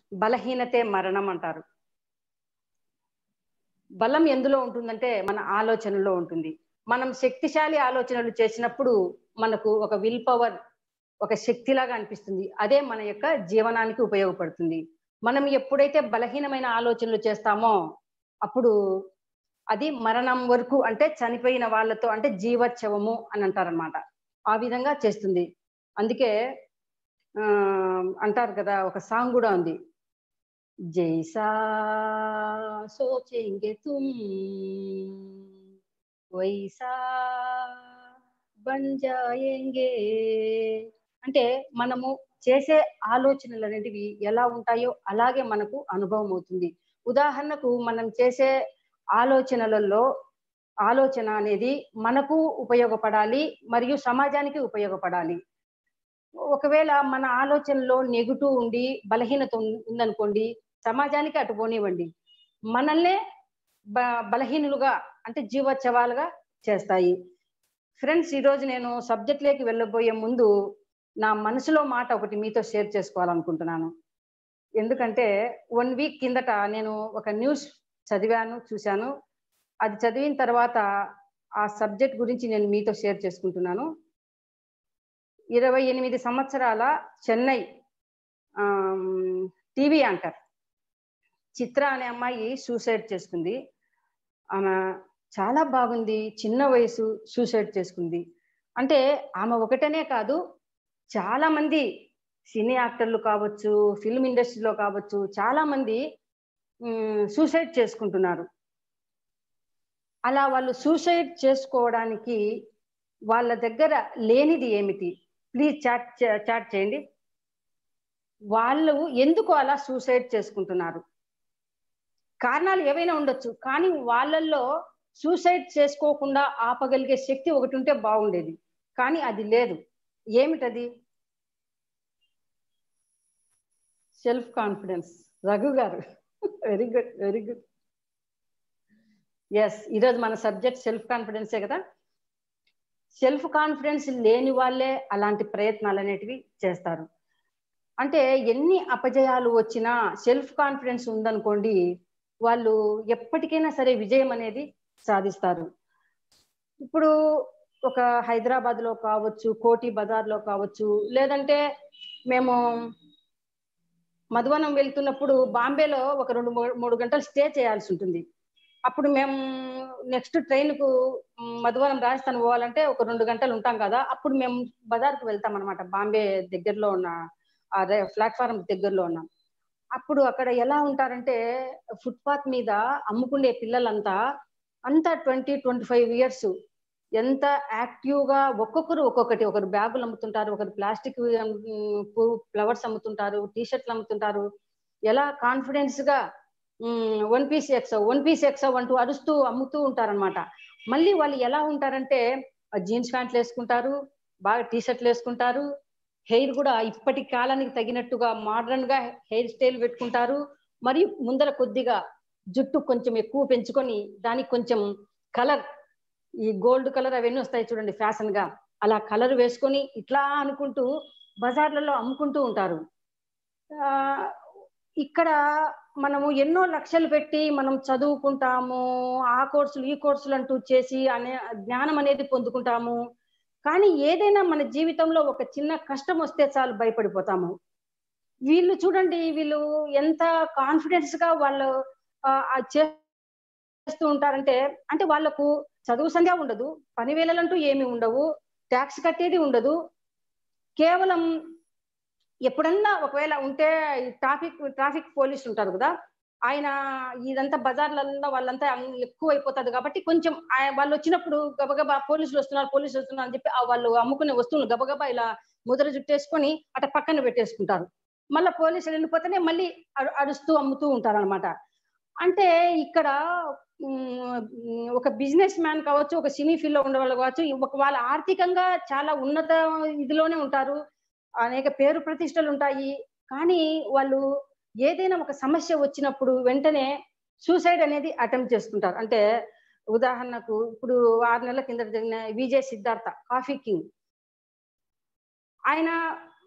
బలహీనతే మరణం అంటారు బలం ఎందులో ఉంటుందంటే మన ఆలోచనలో ఉంటుంది మనం శక్తిశాలి ఆలోచనలు చేసినప్పుడు మనకు ఒక విల్ పవర్ ఒక శక్తిలాగా అనిపిస్తుంది అదే మన యొక్క జీవనానికి ఉపయోగపడుతుంది మనం ఎప్పుడైతే బలహీనమైన ఆలోచనలు చేస్తామో అప్పుడు అది మరణం వరకు అంటే చనిపోయిన వాళ్ళతో అంటే జీవోత్సవము అని అంటారనమాట ఆ విధంగా చేస్తుంది అందుకే ఆ అంటారు కదా ఒక సాంగ్ కూడా ఉంది జైసా సోచేంగే తుమ్ వైసా బన్ జాయేంగే అంటే మనము చేసే ఆలోచనలు అనేటివి ఎలా ఉంటాయో అలాగే మనకు అనుభవం అవుతుంది ఉదాహరణకు మనం చేసే ఆలోచనలలో ఆలోచన అనేది మనకు ఉపయోగపడాలి మరియు సమాజానికి ఉపయోగపడాలి ఒకవేళ మన ఆలోచనలో నెగుటివ్ ఉండి బలహీనత ఉం- ఉందనుకోండి సమాజానికి అటు పోనివ్వండి మనల్నే బ బలహీనులుగా అంటే జీవోత్సవాలుగా చేస్తాయి ఫ్రెండ్స్ ఈరోజు నేను సబ్జెక్ట్లోకి వెళ్ళబోయే ముందు నా మనసులో మాట ఒకటి మీతో షేర్ చేసుకోవాలనుకుంటున్నాను ఎందుకంటే వన్ వీక్ కిందట నేను ఒక న్యూస్ చదివాను చూశాను అది చదివిన తర్వాత ఆ సబ్జెక్ట్ గురించి నేను మీతో షేర్ చేసుకుంటున్నాను ఇరవై ఎనిమిది సంవత్సరాల చెన్నై టీవీ యాంకర్ చిత్ర అనే అమ్మాయి సూసైడ్ చేసుకుంది ఆమె చాలా బాగుంది చిన్న వయసు సూసైడ్ చేసుకుంది అంటే ఆమె ఒకటనే కాదు చాలా మంది సినీ యాక్టర్లు కావచ్చు ఫిల్మ్ ఇండస్ట్రీలో కావచ్చు చాలా మంది సూసైడ్ చేసుకుంటున్నారు అలా వాళ్ళు సూసైడ్ చేసుకోవడానికి వాళ్ళ దగ్గర లేనిది ఏమిటి ప్లీజ్ చాట్ చాట్ చేయండి వాళ్ళు ఎందుకు అలా సూసైడ్ చేసుకుంటున్నారు కారణాలు ఏవైనా ఉండొచ్చు కానీ వాళ్ళల్లో సూసైడ్ చేసుకోకుండా ఆపగలిగే శక్తి ఒకటి ఉంటే బాగుండేది కానీ అది లేదు ఏమిటది సెల్ఫ్ కాన్ఫిడెన్స్ రఘు గారు very good very good yes ఈరోజు మన సబ్జెక్ట్ సెల్ఫ్ కాన్ఫిడెన్సే కదా సెల్ఫ్ కాన్ఫిడెన్స్ లేని వాళ్ళే అలాంటి ప్రయత్నాలు అనేటివి చేస్తారు అంటే ఎన్ని అపజయాలు వచ్చినా సెల్ఫ్ కాన్ఫిడెన్స్ ఉందనుకోండి వాళ్ళు ఎప్పటికైనా సరే విజయం అనేది సాధిస్తారు ఇప్పుడు ఒక హైదరాబాద్ లో కావచ్చు కోటి బజార్ లో కావచ్చు లేదంటే మేము మధువనం వెళ్తున్నప్పుడు బాంబేలో ఒక రెండు మూడు గంటలు స్టే చేయాల్సి ఉంటుంది అప్పుడు మేము నెక్స్ట్ ట్రైన్ కు మధువనం రాజస్థాన్ పోవాలంటే ఒక రెండు గంటలు ఉంటాం కదా అప్పుడు మేము బజార్కి వెళ్తాం అనమాట బాంబే దగ్గరలో ఉన్న ప్లాట్ఫారం దగ్గరలో ఉన్నాం అప్పుడు అక్కడ ఎలా ఉంటారంటే ఫుట్పాత్ మీద అమ్ముకునే పిల్లలంతా అంతా ట్వంటీ ట్వంటీ ఫైవ్ ఇయర్స్ ఎంత యాక్టివ్ గా ఒక్కొక్కరు ఒక్కొక్కటి ఒకరు బ్యాగులు అమ్ముతుంటారు ఒకరు ప్లాస్టిక్ ఫ్లవర్స్ అమ్ముతుంటారు టీ షర్ట్లు అమ్ముతుంటారు ఎలా కాన్ఫిడెన్స్ గా వన్ పీస్ ఎక్సవ్ వన్ పీస్ ఎక్సవ్ అంటూ అరుస్తూ అమ్ముతూ ఉంటారనమాట మళ్ళీ వాళ్ళు ఎలా ఉంటారంటే జీన్స్ ప్యాంట్లు వేసుకుంటారు బాగా టీ షర్ట్లు వేసుకుంటారు హెయిర్ కూడా ఇప్పటి కాలానికి తగినట్టుగా మోడర్న్ గా హెయిర్ స్టైల్ పెట్టుకుంటారు మరియు ముందర కొద్దిగా జుట్టు కొంచెం ఎక్కువ పెంచుకొని దానికి కొంచెం కలర్ ఈ గోల్డ్ కలర్ అవన్నీ వస్తాయి చూడండి ఫ్యాషన్ గా అలా కలర్ వేసుకొని ఇట్లా అనుకుంటూ బజార్లలో అమ్ముకుంటూ ఉంటారు ఆ ఇక్కడ మనము ఎన్నో లక్షలు పెట్టి మనం చదువుకుంటాము ఆ కోర్సులు ఈ కోర్సులు అంటూ చేసి అనే జ్ఞానం అనేది పొందుకుంటాము కానీ ఏదైనా మన జీవితంలో ఒక చిన్న కష్టం వస్తే చాలు భయపడిపోతాము వీళ్ళు చూడండి వీళ్ళు ఎంత కాన్ఫిడెన్స్ గా వాళ్ళు చేస్తూ ఉంటారంటే అంటే వాళ్ళకు చదువు సంధ్య ఉండదు పని వేళలంటూ ఏమి ఉండవు ట్యాక్స్ కట్టేది ఉండదు కేవలం ఎప్పుడన్నా ఒకవేళ ఉంటే ట్రాఫిక్ ట్రాఫిక్ పోలీస్ ఉంటారు కదా ఆయన ఇదంతా బజార్లలో వాళ్ళంతా ఎక్కువ అయిపోతుంది కాబట్టి కొంచెం వాళ్ళు వచ్చినప్పుడు గబగబా పోలీసులు వస్తున్నారు పోలీసులు వస్తున్నారు అని చెప్పి వాళ్ళు అమ్ముకునే వస్తువులు గబగబా ఇలా ముద్ర జుట్టేసుకొని అట పక్కన పెట్టేసుకుంటారు మళ్ళీ పోలీసులు వెళ్ళిపోతేనే మళ్ళీ అరుస్తూ అమ్ముతూ ఉంటారు అనమాట అంటే ఇక్కడ ఒక బిజినెస్ మ్యాన్ కావచ్చు ఒక సినీ ఫీల్డ్ లో ఉండే వాళ్ళు కావచ్చు ఒక వాళ్ళ ఆర్థికంగా చాలా ఉన్నత ఇదిలోనే ఉంటారు అనేక పేరు ప్రతిష్టలు ఉంటాయి కానీ వాళ్ళు ఏదైనా ఒక సమస్య వచ్చినప్పుడు వెంటనే సూసైడ్ అనేది అటెంప్ట్ చేసుకుంటారు అంటే ఉదాహరణకు ఇప్పుడు ఆరు నెలల కింద జరిగిన విజయ్ సిద్ధార్థ కాఫీ కింగ్ ఆయన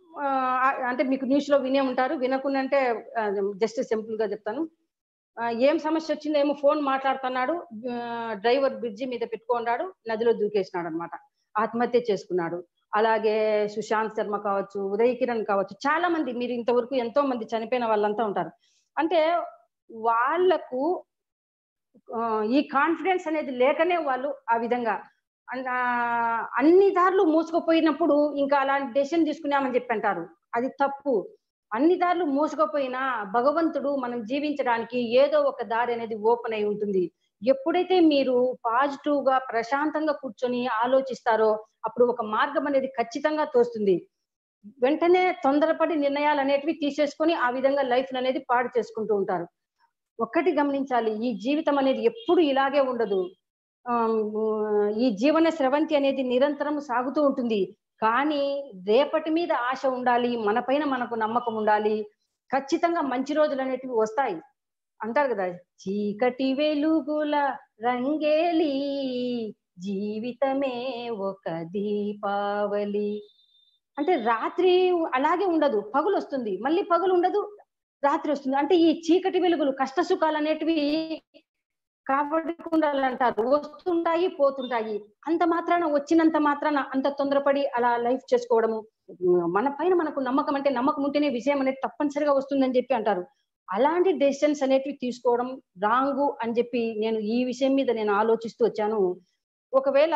ఆ, అంటే మీకు న్యూస్ లో వినే ఉంటారు వినకుండా అంటే జస్ట్ సింపుల్ గా చెప్తాను ఆ, ఏం సమస్య వచ్చిందో ఏమో ఫోన్ మాట్లాడుతున్నాడు ఆ, డ్రైవర్ బ్రిడ్జి మీద పెట్టుకున్నాడు నదిలో దూకేసినాడు అనమాట ఆత్మహత్య చేసుకున్నాడు అలాగే సుశాంత్ శర్మ కావచ్చు ఉదయ్ కిరణ్ కావచ్చు చాలా మంది మీరు ఇంతవరకు ఎంతో మంది చనిపోయిన వాళ్ళంతా ఉంటారు అంటే వాళ్లకు ఆ, ఈ కాన్ఫిడెన్స్ అనేది లేకనే వాళ్ళు ఆ విధంగా అన్- ఆ, అన్ని దారులు మూసుకుపోయినప్పుడు ఇంకా అలాంటి డెసిషన్ తీసుకున్నామని చెప్పి అంటారు అది తప్పు అన్ని దారులు మూసుకుపోయినా భగవంతుడు మనం జీవించడానికి ఏదో ఒక దారి అనేది ఓపెన్ అయి ఉంటుంది ఎప్పుడైతే మీరు పాజిటివ్ గా ప్రశాంతంగా కూర్చొని ఆలోచిస్తారో అప్పుడు ఒక మార్గం అనేది ఖచ్చితంగా తోస్తుంది వెంటనే తొందరపడి నిర్ణయాలు అనేటివి తీసేసుకొని ఆ విధంగా లైఫ్ అనేది పాడు చేసుకుంటూ ఉంటారు ఒక్కటి గమనించాలి ఈ జీవితం అనేది ఎప్పుడు ఇలాగే ఉండదు ఆ, ఈ జీవన స్రవంతి అనేది నిరంతరం సాగుతూ ఉంటుంది కానీ రేపటి మీద ఆశ ఉండాలి మన పైన మనకు నమ్మకం ఉండాలి ఖచ్చితంగా మంచి రోజులు అనేటివి వస్తాయి అంటారు కదా చీకటి వెలుగుల రంగేలి జీవితమే ఒక దీపావళి అంటే రాత్రి అలాగే ఉండదు పగులు వస్తుంది మళ్ళీ పగులు ఉండదు రాత్రి వస్తుంది అంటే ఈ చీకటి వెలుగులు కష్ట సుఖాలు అనేటివి కాబట్టి అంటారు వస్తుంటాయి పోతుంటాయి అంత మాత్రాన వచ్చినంత మాత్రాన అంత తొందరపడి అలా లైఫ్ చేసుకోవడము మన పైన మనకు నమ్మకం అంటే నమ్మకం ఉంటేనే విజయం అనేది తప్పనిసరిగా వస్తుందని చెప్పి అంటారు అలాంటి డెసిషన్స్ అనేటివి తీసుకోవడం రాంగు అని చెప్పి నేను ఈ విషయం మీద నేను ఆలోచిస్తూ వచ్చాను ఒకవేళ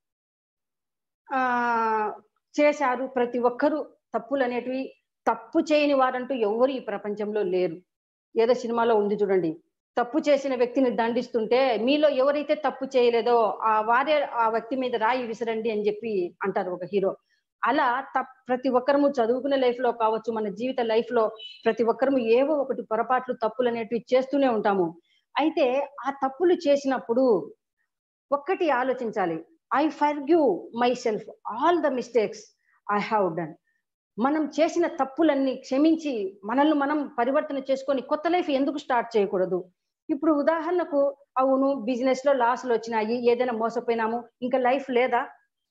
ఆ చేశారు ప్రతి ఒక్కరూ తప్పులు అనేటివి తప్పు చేయని వారంటూ ఎవరు ఈ ప్రపంచంలో లేరు ఏదో సినిమాలో ఉంది చూడండి తప్పు చేసిన వ్యక్తిని దండిస్తుంటే మీలో ఎవరైతే తప్పు చేయలేదో ఆ వారే ఆ వ్యక్తి మీద రాయి విసరండి అని చెప్పి అంటారు ఒక హీరో అలా తప్ ప్రతి ఒక్కరము చదువుకునే లైఫ్ లో కావచ్చు మన జీవిత లైఫ్ లో ప్రతి ఒక్కరము ఏవో ఒకటి పొరపాట్లు తప్పులు అనేటివి చేస్తూనే ఉంటాము అయితే ఆ తప్పులు చేసినప్పుడు ఒక్కటి ఆలోచించాలి I forgive myself all the mistakes I have done మనం చేసిన తప్పులన్నీ క్షమించి మనల్ని మనం పరివర్తన చేసుకొని కొత్త లైఫ్ ఎందుకు స్టార్ట్ చేయకూడదు ఇప్పుడు ఉదాహరణకు అవును బిజినెస్ లో లాసులు వచ్చినాయి ఏదైనా మోసపోయినాము ఇంకా లైఫ్ లేదా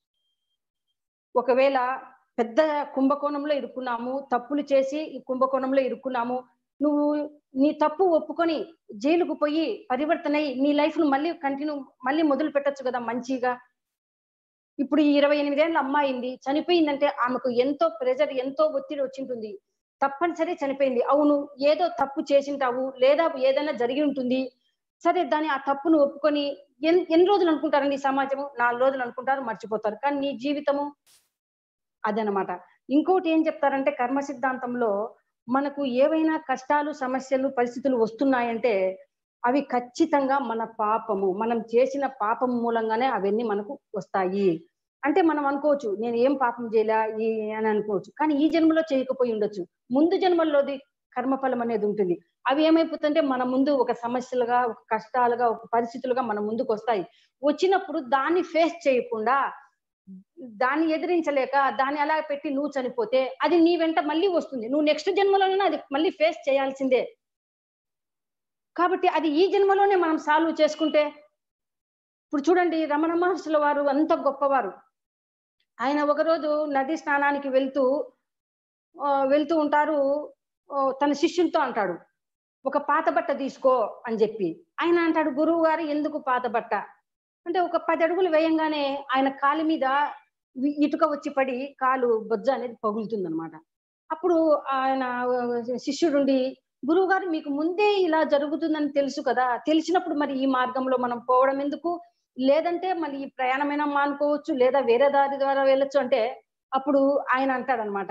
ఒకవేళ పెద్ద కుంభకోణంలో ఇరుక్కున్నాము తప్పులు చేసి ఈ కుంభకోణంలో ఇరుక్కున్నాము నువ్వు నీ తప్పు ఒప్పుకొని జైలుకు పోయి పరివర్తన అయ్యి నీ లైఫ్ ను మళ్ళీ కంటిన్యూ మళ్ళీ మొదలు పెట్టొచ్చు కదా మంచిగా ఇప్పుడు ఈ ఇరవై ఎనిమిదేళ్ళ అమ్మాయింది చనిపోయిందంటే ఆమెకు ఎంతో ప్రెజర్ ఎంతో ఒత్తిడి వచ్చింటుంది తప్పనిసరి చనిపోయింది అవును ఏదో తప్పు చేసింటావు లేదా ఏదైనా జరిగి ఉంటుంది సరే దాని ఆ తప్పును ఒప్పుకొని ఎన్ ఎన్ని రోజులు అనుకుంటారండి ఈ సమాజము నాలుగు రోజులు అనుకుంటారు మర్చిపోతారు కానీ నీ జీవితము అదనమాట ఇంకోటి ఏం చెప్తారంటే కర్మ సిద్ధాంతంలో మనకు ఏవైనా కష్టాలు సమస్యలు పరిస్థితులు వస్తున్నాయంటే అవి ఖచ్చితంగా మన పాపము మనం చేసిన పాపం మూలంగానే అవన్నీ మనకు వస్తాయి అంటే మనం అనుకోవచ్చు నేను ఏం పాపం చేయలే ఈ అని అనుకోవచ్చు కానీ ఈ జన్మలో చేయకపోయి ఉండొచ్చు ముందు జన్మల్లోది కర్మఫలం అనేది ఉంటుంది అవి ఏమైపోతుంటే మన ముందు ఒక సమస్యలుగా ఒక కష్టాలుగా ఒక పరిస్థితులుగా మన ముందుకు వస్తాయి వచ్చినప్పుడు దాన్ని ఫేస్ చేయకుండా దాన్ని ఎదిరించలేక దాన్ని అలా పెట్టి నువ్వు చనిపోతే అది నీ వెంట మళ్ళీ వస్తుంది నువ్వు నెక్స్ట్ జన్మలోనే అది మళ్ళీ ఫేస్ చేయాల్సిందే కాబట్టి అది ఈ జన్మలోనే మనం సాల్వ్ చేసుకుంటే ఇప్పుడు చూడండి రమణ మహర్షుల వారు అంత గొప్పవారు ఆయన ఒకరోజు నది స్నానానికి వెళ్తూ ఆ, వెళ్తూ ఉంటారు ఆ, తన శిష్యులతో అంటాడు ఒక పాత బట్ట తీసుకో అని చెప్పి ఆయన అంటాడు గురువు గారు ఎందుకు పాత బట్ట అంటే ఒక పది అడుగులు వేయంగానే ఆయన కాలు మీద వి- ఇటుక వచ్చి పడి కాలు బొజ్జ అనేది పగులుతుంది అనమాట అప్పుడు ఆయన శిష్యుడుండి గురువు గారు మీకు ముందే ఇలా జరుగుతుందని తెలుసు కదా తెలిసినప్పుడు మరి ఈ మార్గంలో మనం పోవడం ఎందుకు లేదంటే మళ్ళీ ఈ ప్రయాణమైనా మానుకోవచ్చు లేదా వేరే దారి ద్వారా వెళ్ళొచ్చు అంటే అప్పుడు ఆయన అంటాడనమాట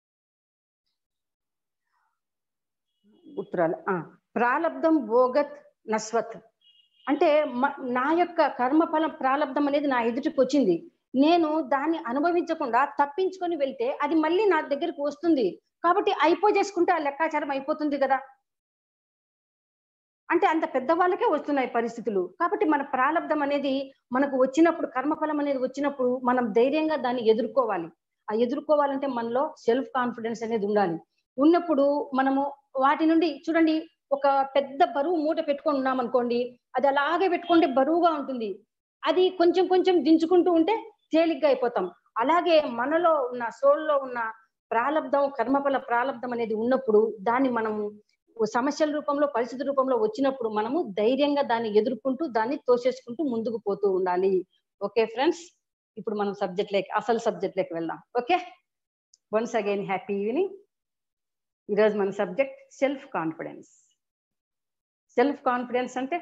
ఉత్తరాలు ఆ, ప్రాలబ్ధం భోగత్ నస్వత్ అంటే మ- నా యొక్క కర్మఫలం ప్రాలబ్ధం అనేది నా ఎదుటికి వచ్చింది నేను దాన్ని అనుభవించకుండా తప్పించుకొని వెళ్తే అది మళ్ళీ నా దగ్గరికి వస్తుంది కాబట్టి అయిపో చేసుకుంటే ఆ లెక్కాచారం అయిపోతుంది కదా అంటే అంత పెద్దవాళ్ళకే వస్తున్నాయి పరిస్థితులు కాబట్టి మన ప్రాలబ్ధం అనేది మనకు వచ్చినప్పుడు కర్మఫలం అనేది వచ్చినప్పుడు మనం ధైర్యంగా దాన్ని ఎదుర్కోవాలి ఆ ఎదుర్కోవాలంటే మనలో సెల్ఫ్ కాన్ఫిడెన్స్ అనేది ఉండాలి ఉన్నప్పుడు మనము వాటి నుండి చూడండి ఒక పెద్ద బరువు మూట పెట్టుకొని ఉన్నాం అనుకోండి అది అలాగే పెట్టుకుంటే బరువుగా ఉంటుంది అది కొంచెం కొంచెం దించుకుంటూ ఉంటే తేలిగ్గా అయిపోతాం అలాగే మనలో ఉన్న సోల్లో ఉన్న ప్రారంధం కర్మఫల ప్రారంధం అనేది ఉన్నప్పుడు దాన్ని మనము సమస్యల రూపంలో పరిస్థితి రూపంలో వచ్చినప్పుడు మనము ధైర్యంగా దాన్ని ఎదుర్కొంటూ దాన్ని తోసేసుకుంటూ ముందుకు పోతూ ఉండాలి ఓకే ఫ్రెండ్స్ ఇప్పుడు మనం సబ్జెక్ట్ లేక అసలు సబ్జెక్ట్ లేక వెళ్దాం okay once again happy evening ఈరోజు మన subject self confidence self confidence అంటే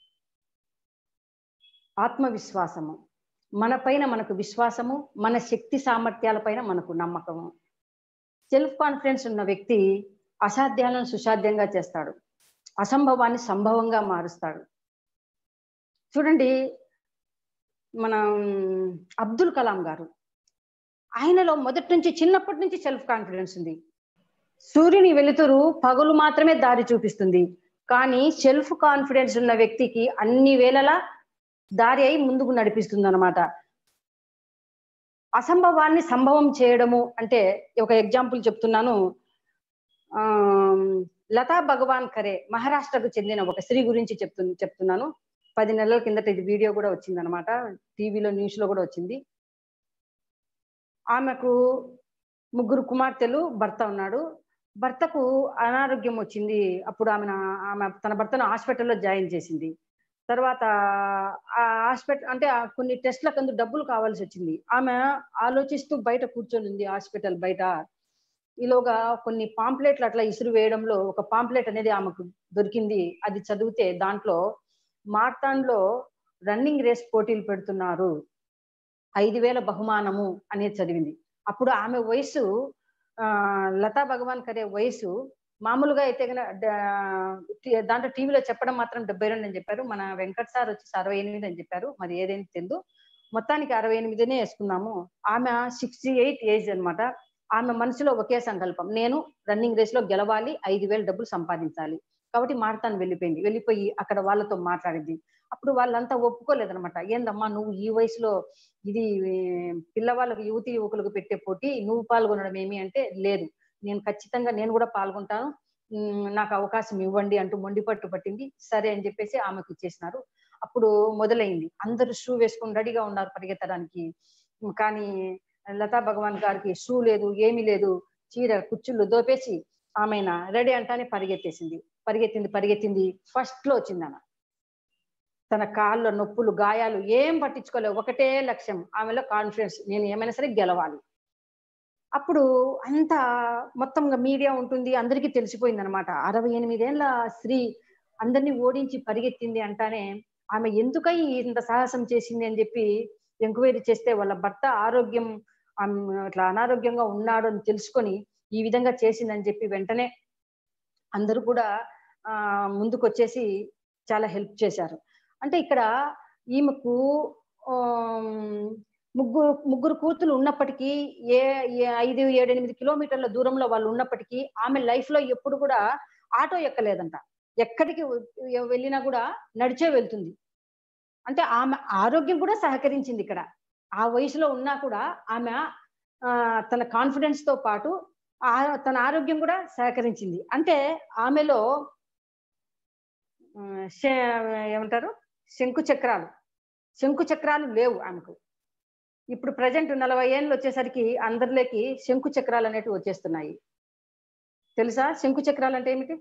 ఆత్మవిశ్వాసము మన పైన మనకు విశ్వాసము మన శక్తి సామర్థ్యాల పైన మనకు నమ్మకము సెల్ఫ్ కాన్ఫిడెన్స్ ఉన్న వ్యక్తి అసాధ్యాలను సుసాధ్యంగా చేస్తాడు అసంభవాన్ని సంభవంగా మారుస్తాడు చూడండి మన అబ్దుల్ కలాం గారు ఆయనలో మొదటి నుంచి చిన్నప్పటి నుంచి సెల్ఫ్ కాన్ఫిడెన్స్ ఉంది సూర్యుని వెలుతురు పగులు మాత్రమే దారి చూపిస్తుంది కానీ సెల్ఫ్ కాన్ఫిడెన్స్ ఉన్న వ్యక్తికి అన్ని వేళలా దారి అయి ముందుకు నడిపిస్తుంది అనమాట అసంభవాన్ని సంభవం చేయడము అంటే ఒక ఎగ్జాంపుల్ చెప్తున్నాను ఆ లతా భగవాన్ ఖరే మహారాష్ట్రకు చెందిన ఒక స్త్రీ గురించి చెప్తు చెప్తున్నాను పది నెలల కిందట ఇది వీడియో కూడా వచ్చింది అనమాట టీవీలో న్యూస్ లో కూడా వచ్చింది ఆమెకు ముగ్గురు కుమార్తెలు భర్త ఉన్నాడు భర్తకు అనారోగ్యం వచ్చింది అప్పుడు ఆమె ఆమె తన భర్తను హాస్పిటల్లో జాయిన్ చేసింది తర్వాత ఆ హాస్పిటల్ అంటే కొన్ని టెస్ట్లకు అందు డబ్బులు కావాల్సి వచ్చింది ఆమె ఆలోచిస్తూ బయట కూర్చొని ఉంది హాస్పిటల్ బయట ఈలోగా కొన్ని పాంప్లెట్లు అట్లా ఇసురు వేయడంలో ఒక పాంప్లెట్ అనేది ఆమెకు దొరికింది అది చదివితే దాంట్లో మార్తాండ్లో రన్నింగ్ రేస్ పోటీలు పెడుతున్నారు ఐదు వేల బహుమానము అనేది చదివింది అప్పుడు ఆమె వయసు ఆ లతా భగవాన్ కరే వయసు మామూలుగా అయితే దాంట్లో టీవీలో చెప్పడం మాత్రం డెబ్బై రెండు అని చెప్పారు మన వెంకట్ సార్ వచ్చి అరవై ఎనిమిది అని చెప్పారు మరి ఏదైనా తెందు మొత్తానికి అరవై ఎనిమిదినే వేసుకున్నాము ఆమె సిక్స్టీ ఎయిట్ ఏజ్ అనమాట ఆమె మనసులో ఒకే సంకల్పం నేను రన్నింగ్ రేస్ లో గెలవాలి ఐదు వేలు డబ్బులు సంపాదించాలి కాబట్టి మారతాను వెళ్ళిపోయింది వెళ్ళిపోయి అక్కడ వాళ్ళతో మాట్లాడింది అప్పుడు వాళ్ళంతా ఒప్పుకోలేదనమాట ఏందమ్మా నువ్వు ఈ వయసులో ఇది పిల్లవాళ్ళకు యువతి యువకులకు పెట్టే పోటీ నువ్వు పాల్గొనడం ఏమి అంటే లేదు నేను ఖచ్చితంగా నేను కూడా పాల్గొంటాను నాకు అవకాశం ఇవ్వండి అంటూ మొండి పట్టు పట్టింది సరే అని చెప్పేసి ఆమెకు ఇచ్చేసినారు అప్పుడు మొదలైంది అందరూ షూ వేసుకుని రెడీగా ఉన్నారు పరిగెత్తడానికి కానీ లతా భగవాన్ గారికి షూ లేదు ఏమీ లేదు చీర కుచ్చుళ్ళు దోపేసి ఆమెన రెడీ అంటానే పరిగెత్తేసింది పరిగెత్తింది పరిగెత్తింది ఫస్ట్ లో వచ్చింది ఆమె తన కాళ్ళ నొప్పులు గాయాలు ఏం పట్టించుకోలేదు ఒకటే లక్ష్యం ఆమెలో కాన్ఫిడెన్స్ నేను ఏమైనా సరే గెలవాలి అప్పుడు అంత మొత్తంగా మీడియా ఉంటుంది అందరికీ తెలిసిపోయింది అనమాట అరవై ఎనిమిదేళ్ల స్త్రీ అందరినీ ఓడించి పరిగెత్తింది అంటానే ఆమె ఎందుకై ఇంత సాహసం చేసింది అని చెప్పి ఎంక్వైరీ చేస్తే వాళ్ళ భర్త ఆరోగ్యం అట్లా అనారోగ్యంగా ఉన్నాడు అని తెలుసుకొని ఈ విధంగా చేసిందని చెప్పి వెంటనే అందరూ కూడా ఆ ముందుకు వచ్చేసి చాలా హెల్ప్ చేశారు అంటే ఇక్కడ ఈమెకు ముగ్గురు ముగ్గురు కూతులు ఉన్నప్పటికీ ఏ ఐదు ఏడెనిమిది కిలోమీటర్ల దూరంలో వాళ్ళు ఉన్నప్పటికీ ఆమె లైఫ్ లో ఎప్పుడు కూడా ఆటో ఎక్కలేదంట ఎక్కడికి వెళ్ళినా కూడా నడిచే వెళ్తుంది అంటే ఆమె ఆరోగ్యం కూడా సహకరించింది ఇక్కడ ఆ వయసులో ఉన్నా కూడా ఆమె తన కాన్ఫిడెన్స్ తో పాటు తన ఆరోగ్యం కూడా సహకరించింది అంటే ఆమెలో ఏమంటారు శంకు చక్రాలు శంకు చక్రాలు లేవు ఆమెకు ఇప్పుడు ప్రజెంట్ నలభై ఏళ్ళు వచ్చేసరికి అందరిలోకి శంకు చక్రాలు అనేటివి వచ్చేస్తున్నాయి తెలుసా శంకు చక్రాలు అంటే ఏమిటి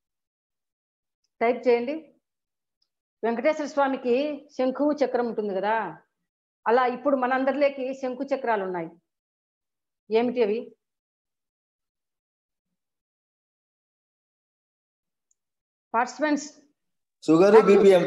టైప్ చేయండి వెంకటేశ్వర స్వామికి శంకు చక్రం ఉంటుంది కదా అలా ఇప్పుడు మనందరిలోకి శంకు చక్రాలు ఉన్నాయి ఏమిటి అవి participants sugar BPM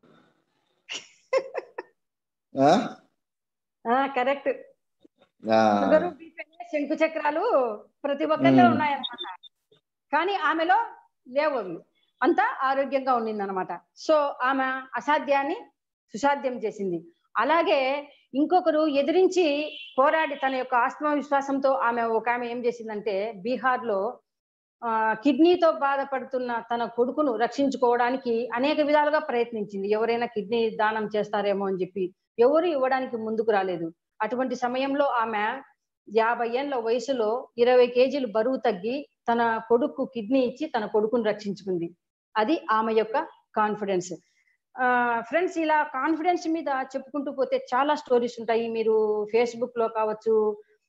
correct sugar శంకు చక్రాలు ప్రతి ఒక్కరిలో ఉన్నాయన్నమాట కానీ ఆమెలో లేవు అవి అంతా ఆరోగ్యంగా ఉండింది అనమాట సో ఆమె అసాధ్యాన్ని సుసాధ్యం చేసింది అలాగే ఇంకొకరు ఎదిరించి పోరాడి తన యొక్క ఆత్మవిశ్వాసంతో ఆమె ఒక ఆమె ఏం చేసిందంటే బీహార్ లో ఆ కిడ్నీతో బాధపడుతున్న తన కొడుకును రక్షించుకోవడానికి అనేక విధాలుగా ప్రయత్నించింది ఎవరైనా కిడ్నీ దానం చేస్తారేమో అని చెప్పి ఎవరు ఇవ్వడానికి ముందుకు రాలేదు అటువంటి సమయంలో ఆమె యాభై ఏళ్ళ వయసులో ఇరవై కేజీలు బరువు తగ్గి తన కొడుకు కిడ్నీ ఇచ్చి తన కొడుకును రక్షించుకుంది అది ఆమె యొక్క కాన్ఫిడెన్స్ ఫ్రెండ్స్ ఇలా కాన్ఫిడెన్స్ మీద చెప్పుకుంటూ పోతే చాలా స్టోరీస్ ఉంటాయి మీరు ఫేస్బుక్ లో కావచ్చు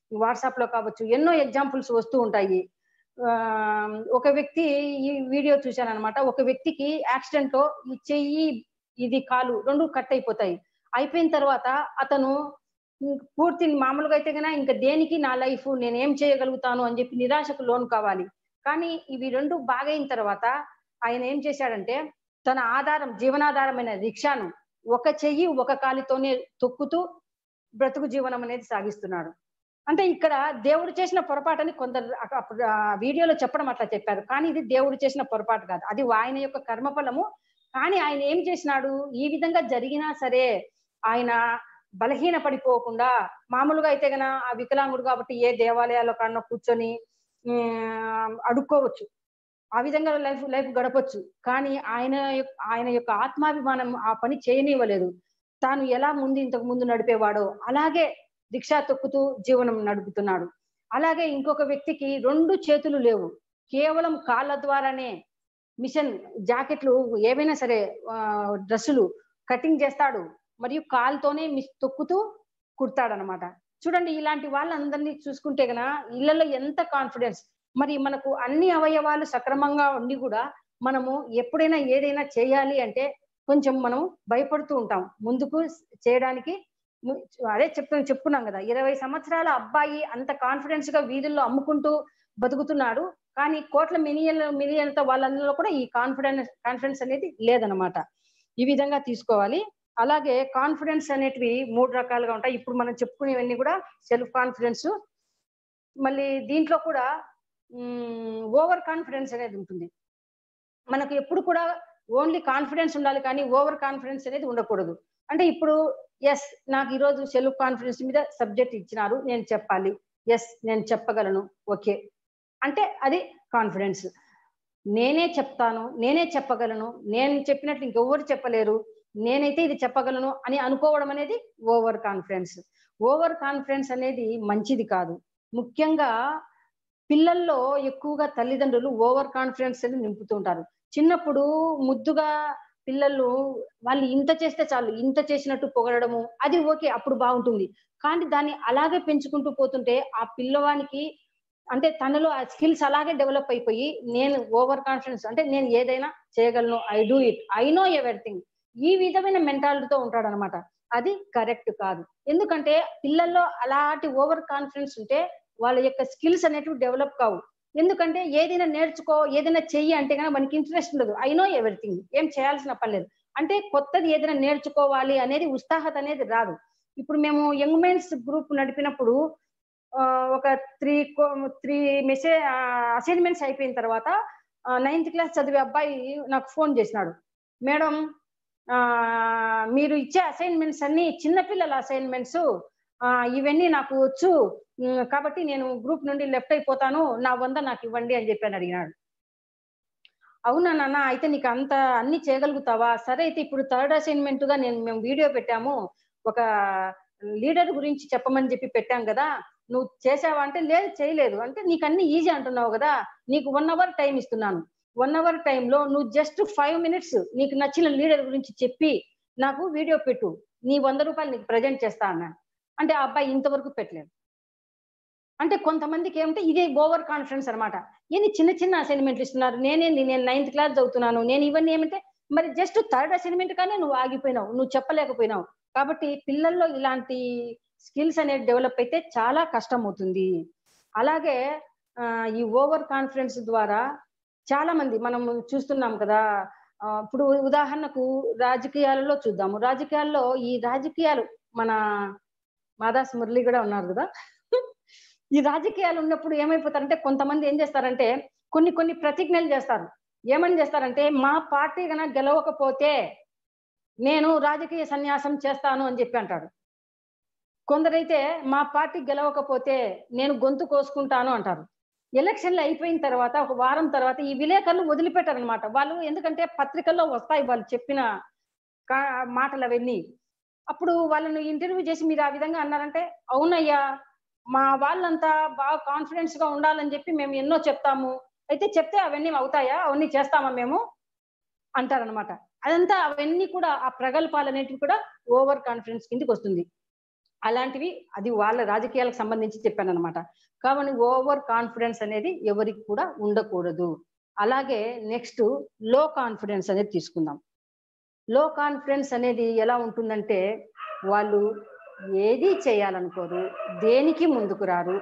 వాట్సాప్ లో కావచ్చు ఎన్నో ఎగ్జాంపుల్స్ వస్తూ ఉంటాయి ఆ, ఒక వ్యక్తి ఈ వీడియో చూశాను అనమాట ఒక వ్యక్తికి యాక్సిడెంట్ లో ఈ చెయ్యి ఇది కాలు రెండు కట్ అయిపోతాయి అయిపోయిన తర్వాత అతను ఇంక పూర్తి మామూలుగా అయితే కనుక ఇంకా దేనికి నా లైఫ్ నేను ఏం చేయగలుగుతాను అని చెప్పి నిరాశకు లోను కావాలి కానీ ఇవి రెండు బాగైన తర్వాత ఆయన ఏం చేశాడంటే తన ఆధారం జీవనాధారమైన రిక్షాను ఒక చెయ్యి ఒక కాలితోనే తొక్కుతూ బ్రతుకు జీవనం అనేది సాగిస్తున్నాడు అంటే ఇక్కడ దేవుడు చేసిన పొరపాటు అని కొందరు అక- అప్పుడు ఆ వీడియోలో చెప్పడం అట్లా చెప్పారు కానీ ఇది దేవుడు చేసిన పొరపాటు కాదు అది ఆయన యొక్క కర్మఫలము కానీ ఆయన ఏం చేసినాడు ఈ విధంగా జరిగినా సరే ఆయన బలహీన పడిపోకుండా మామూలుగా అయితే గన ఆ వికలాంగుడు కాబట్టి ఏ దేవాలయాల్లో కన్నా కూర్చొని ఉమ్, అడుక్కోవచ్చు ఆ విధంగా లైఫ్ లైఫ్ గడపొచ్చు కానీ ఆయన యొక్క- ఆయన యొక్క ఆత్మాభిమానం ఆ పని చేయనివ్వలేదు తాను ఎలా ముందు ఇంతకు ముందు నడిపేవాడో అలాగే రిక్షా తొక్కుతూ జీవనం నడుపుతున్నాడు అలాగే ఇంకొక వ్యక్తికి రెండు చేతులు లేవు కేవలం కాళ్ళ ద్వారానే మిషన్ జాకెట్లు ఏవైనా సరే ఆ, డ్రెస్సులు కటింగ్ చేస్తాడు మరియు కాలుతోనే మిస్ తొక్కుతూ కుడతాడనమాట చూడండి ఇలాంటి వాళ్ళందరినీ చూసుకుంటే గన ఇళ్లలో ఎంత కాన్ఫిడెన్స్ మరి మనకు అన్ని అవయవాలు సక్రమంగా ఉండి కూడా మనము ఎప్పుడైనా ఏదైనా చేయాలి అంటే కొంచెం మనం భయపడుతూ ఉంటాం ముందుకు చేయడానికి ము- అదే చెప్తు చెప్పుకున్నాం కదా ఇరవై సంవత్సరాల అబ్బాయి అంత కాన్ఫిడెన్స్ గా వీధుల్లో అమ్ముకుంటూ బతుకుతున్నాడు కానీ కోట్ల మిలియన్ మిలియన్తో వాళ్ళందరిలో కూడా ఈ కాన్ఫిడెన్స్ కాన్ఫిడెన్స్ అనేది లేదనమాట ఈ విధంగా తీసుకోవాలి అలాగే కాన్ఫిడెన్స్ అనేటివి మూడు రకాలుగా ఉంటాయి ఇప్పుడు మనం చెప్పుకునేవన్నీ కూడా సెల్ఫ్ కాన్ఫిడెన్స్ మళ్ళీ దీంట్లో కూడా ఓవర్ కాన్ఫిడెన్స్ అనేది ఉంటుంది మనకు ఎప్పుడు కూడా ఓన్లీ కాన్ఫిడెన్స్ ఉండాలి కానీ ఓవర్ కాన్ఫిడెన్స్ అనేది ఉండకూడదు అంటే ఇప్పుడు ఎస్ నాకు ఈరోజు సెల్ఫ్ కాన్ఫిడెన్స్ మీద సబ్జెక్ట్ ఇచ్చినారు నేను చెప్పాలి ఎస్ నేను చెప్పగలను ఓకే అంటే అది కాన్ఫిడెన్స్ నేనే చెప్తాను నేనే చెప్పగలను నేను చెప్పినట్లు ఇంకెవ్వరు చెప్పలేరు నేనైతే ఇది చెప్పగలను అని అనుకోవడం అనేది ఓవర్ కాన్ఫిడెన్స్ ఓవర్ కాన్ఫిడెన్స్ అనేది మంచిది కాదు ముఖ్యంగా పిల్లల్లో ఎక్కువగా తల్లిదండ్రులు ఓవర్ కాన్ఫిడెన్స్ అని నింపుతుంటారు చిన్నప్పుడు ముద్దుగా పిల్లలు వాళ్ళు ఇంత చేస్తే చాలు ఇంత చేసినట్టు పొగడము అది ఓకే అప్పుడు బాగుంటుంది కానీ దాన్ని అలాగే పెంచుకుంటూ పోతుంటే ఆ పిల్లవానికి అంటే తనలో ఆ స్కిల్స్ అలాగే డెవలప్ అయిపోయి నేను ఓవర్ కాన్ఫిడెన్స్ అంటే నేను ఏదైనా చేయగలను I do it I know everything ఈ విధమైన మెంటాలిటీతో ఉంటాడు అనమాట అది కరెక్ట్ కాదు ఎందుకంటే పిల్లల్లో అలాంటి ఓవర్ కాన్ఫిడెన్స్ ఉంటే వాళ్ళ యొక్క స్కిల్స్ అనేటివి డెవలప్ కావు ఎందుకంటే ఏదైనా నేర్చుకో ఏదైనా చెయ్యి అంటే కనుక మనకి ఇంట్రెస్ట్ ఉండదు ఐ నో ఎవ్రీథింగ్ ఏం చేయాల్సిన పని లేదు అంటే కొత్తది ఏదైనా నేర్చుకోవాలి అనేది ఉత్సాహత అనేది రాదు ఇప్పుడు మేము యంగ్ మెన్స్ గ్రూప్ నడిపినప్పుడు ఆ, ఒక త్రీ త్రీ మెసేజ్ అసైన్మెంట్స్ అయిపోయిన తర్వాత నైన్త్ క్లాస్ చదివే అబ్బాయి నాకు ఫోన్ చేసినాడు మేడం ఆ, మీరు ఇచ్చే అసైన్మెంట్స్ అన్ని చిన్నపిల్లల అసైన్మెంట్స్ ఇవన్నీ నాకు వచ్చు ఉమ్, కాబట్టి నేను గ్రూప్ నుండి లెఫ్ట్ అయిపోతాను నా వంద నాకు ఇవ్వండి అని చెప్పి అని అడిగినాడు అవునా నాన్న అయితే నీకు అంత అన్ని చేయగలుగుతావా సరే అయితే ఇప్పుడు థర్డ్ అసైన్మెంట్ గా నేను మేము వీడియో పెట్టాము ఒక లీడర్ గురించి చెప్పమని చెప్పి పెట్టాం కదా నువ్వు చేసావా అంటే లేదు చేయలేదు అంటే నీకు అన్ని ఈజీ అంటున్నావు కదా నీకు వన్ అవర్ టైం ఇస్తున్నాను వన్ అవర్ టైంలో నువ్వు జస్ట్ ఫైవ్ మినిట్స్ నీకు నచ్చిన లీడర్ గురించి చెప్పి నాకు వీడియో పెట్టు నీ వంద రూపాయలు నీకు ప్రజెంట్ చేస్తా అన్నాను అంటే ఆ అబ్బాయి ఇంతవరకు పెట్టలేదు అంటే కొంతమందికి ఏమంటే ఇదే ఓవర్ కాన్ఫిడెన్స్ అనమాట ఏంది చిన్న చిన్న అసైన్మెంట్లు ఇస్తున్నారు నేనేంది నేను నైన్త్ క్లాస్ చదువుతున్నాను నేను ఇవన్నీ ఏమంటే మరి జస్ట్ థర్డ్ అసైన్మెంట్ కానీ నువ్వు ఆగిపోయినావు నువ్వు చెప్పలేకపోయినావు కాబట్టి పిల్లల్లో ఇలాంటి స్కిల్స్ అనేది డెవలప్ అయితే చాలా కష్టం అవుతుంది అలాగే ఆ, ఈ ఓవర్ కాన్ఫిడెన్స్ ద్వారా చాలా మంది మనం చూస్తున్నాం కదా ఆ, ఇప్పుడు ఉదాహరణకు రాజకీయాలలో చూద్దాము రాజకీయాల్లో ఈ రాజకీయాలు మన మాదాస్ మురళి కూడా ఉన్నారు కదా ఈ రాజకీయాలు ఉన్నప్పుడు ఏమైపోతారంటే కొంతమంది ఏం చేస్తారంటే కొన్ని కొన్ని ప్రతిజ్ఞలు చేస్తారు ఏమని చేస్తారంటే మా పార్టీ కనుక గెలవకపోతే నేను రాజకీయ సన్యాసం చేస్తాను అని చెప్పి అంటాడు కొందరైతే మా పార్టీ గెలవకపోతే నేను గొంతు కోసుకుంటాను అంటారు ఎలక్షన్లు అయిపోయిన తర్వాత ఒక వారం తర్వాత ఈ విలేకరులు వదిలిపెట్టారనమాట వాళ్ళు ఎందుకంటే పత్రికల్లో వస్తాయి వాళ్ళు చెప్పిన కా- మాటలు అవన్నీ అప్పుడు వాళ్ళని ఇంటర్వ్యూ చేసి మీరు ఆ విధంగా అన్నారంటే అవునయ్యా మా వాళ్ళంతా బాగా కాన్ఫిడెన్స్ గా ఉండాలని చెప్పి మేము ఎన్నో చెప్తాము అయితే చెప్తే అవన్నీ అవుతాయా అవన్నీ చేస్తామా మేము అంటారనమాట అదంతా అవన్నీ కూడా ఆ ప్రగల్భాలు అనేటివి కూడా ఓవర్ కాన్ఫిడెన్స్ కిందకి వస్తుంది అలాంటివి అది వాళ్ళ రాజకీయాలకు సంబంధించి చెప్పాను అనమాట కాబట్టి ఓవర్ కాన్ఫిడెన్స్ అనేది ఎవరికి కూడా ఉండకూడదు అలాగే నెక్స్ట్ లో కాన్ఫిడెన్స్ అనేది తీసుకుందాం లో కాన్ఫిడెన్స్ అనేది ఎలా ఉంటుందంటే వాళ్ళు ఏది చేయాలనుకోరు దేనికి ముందుకు రారు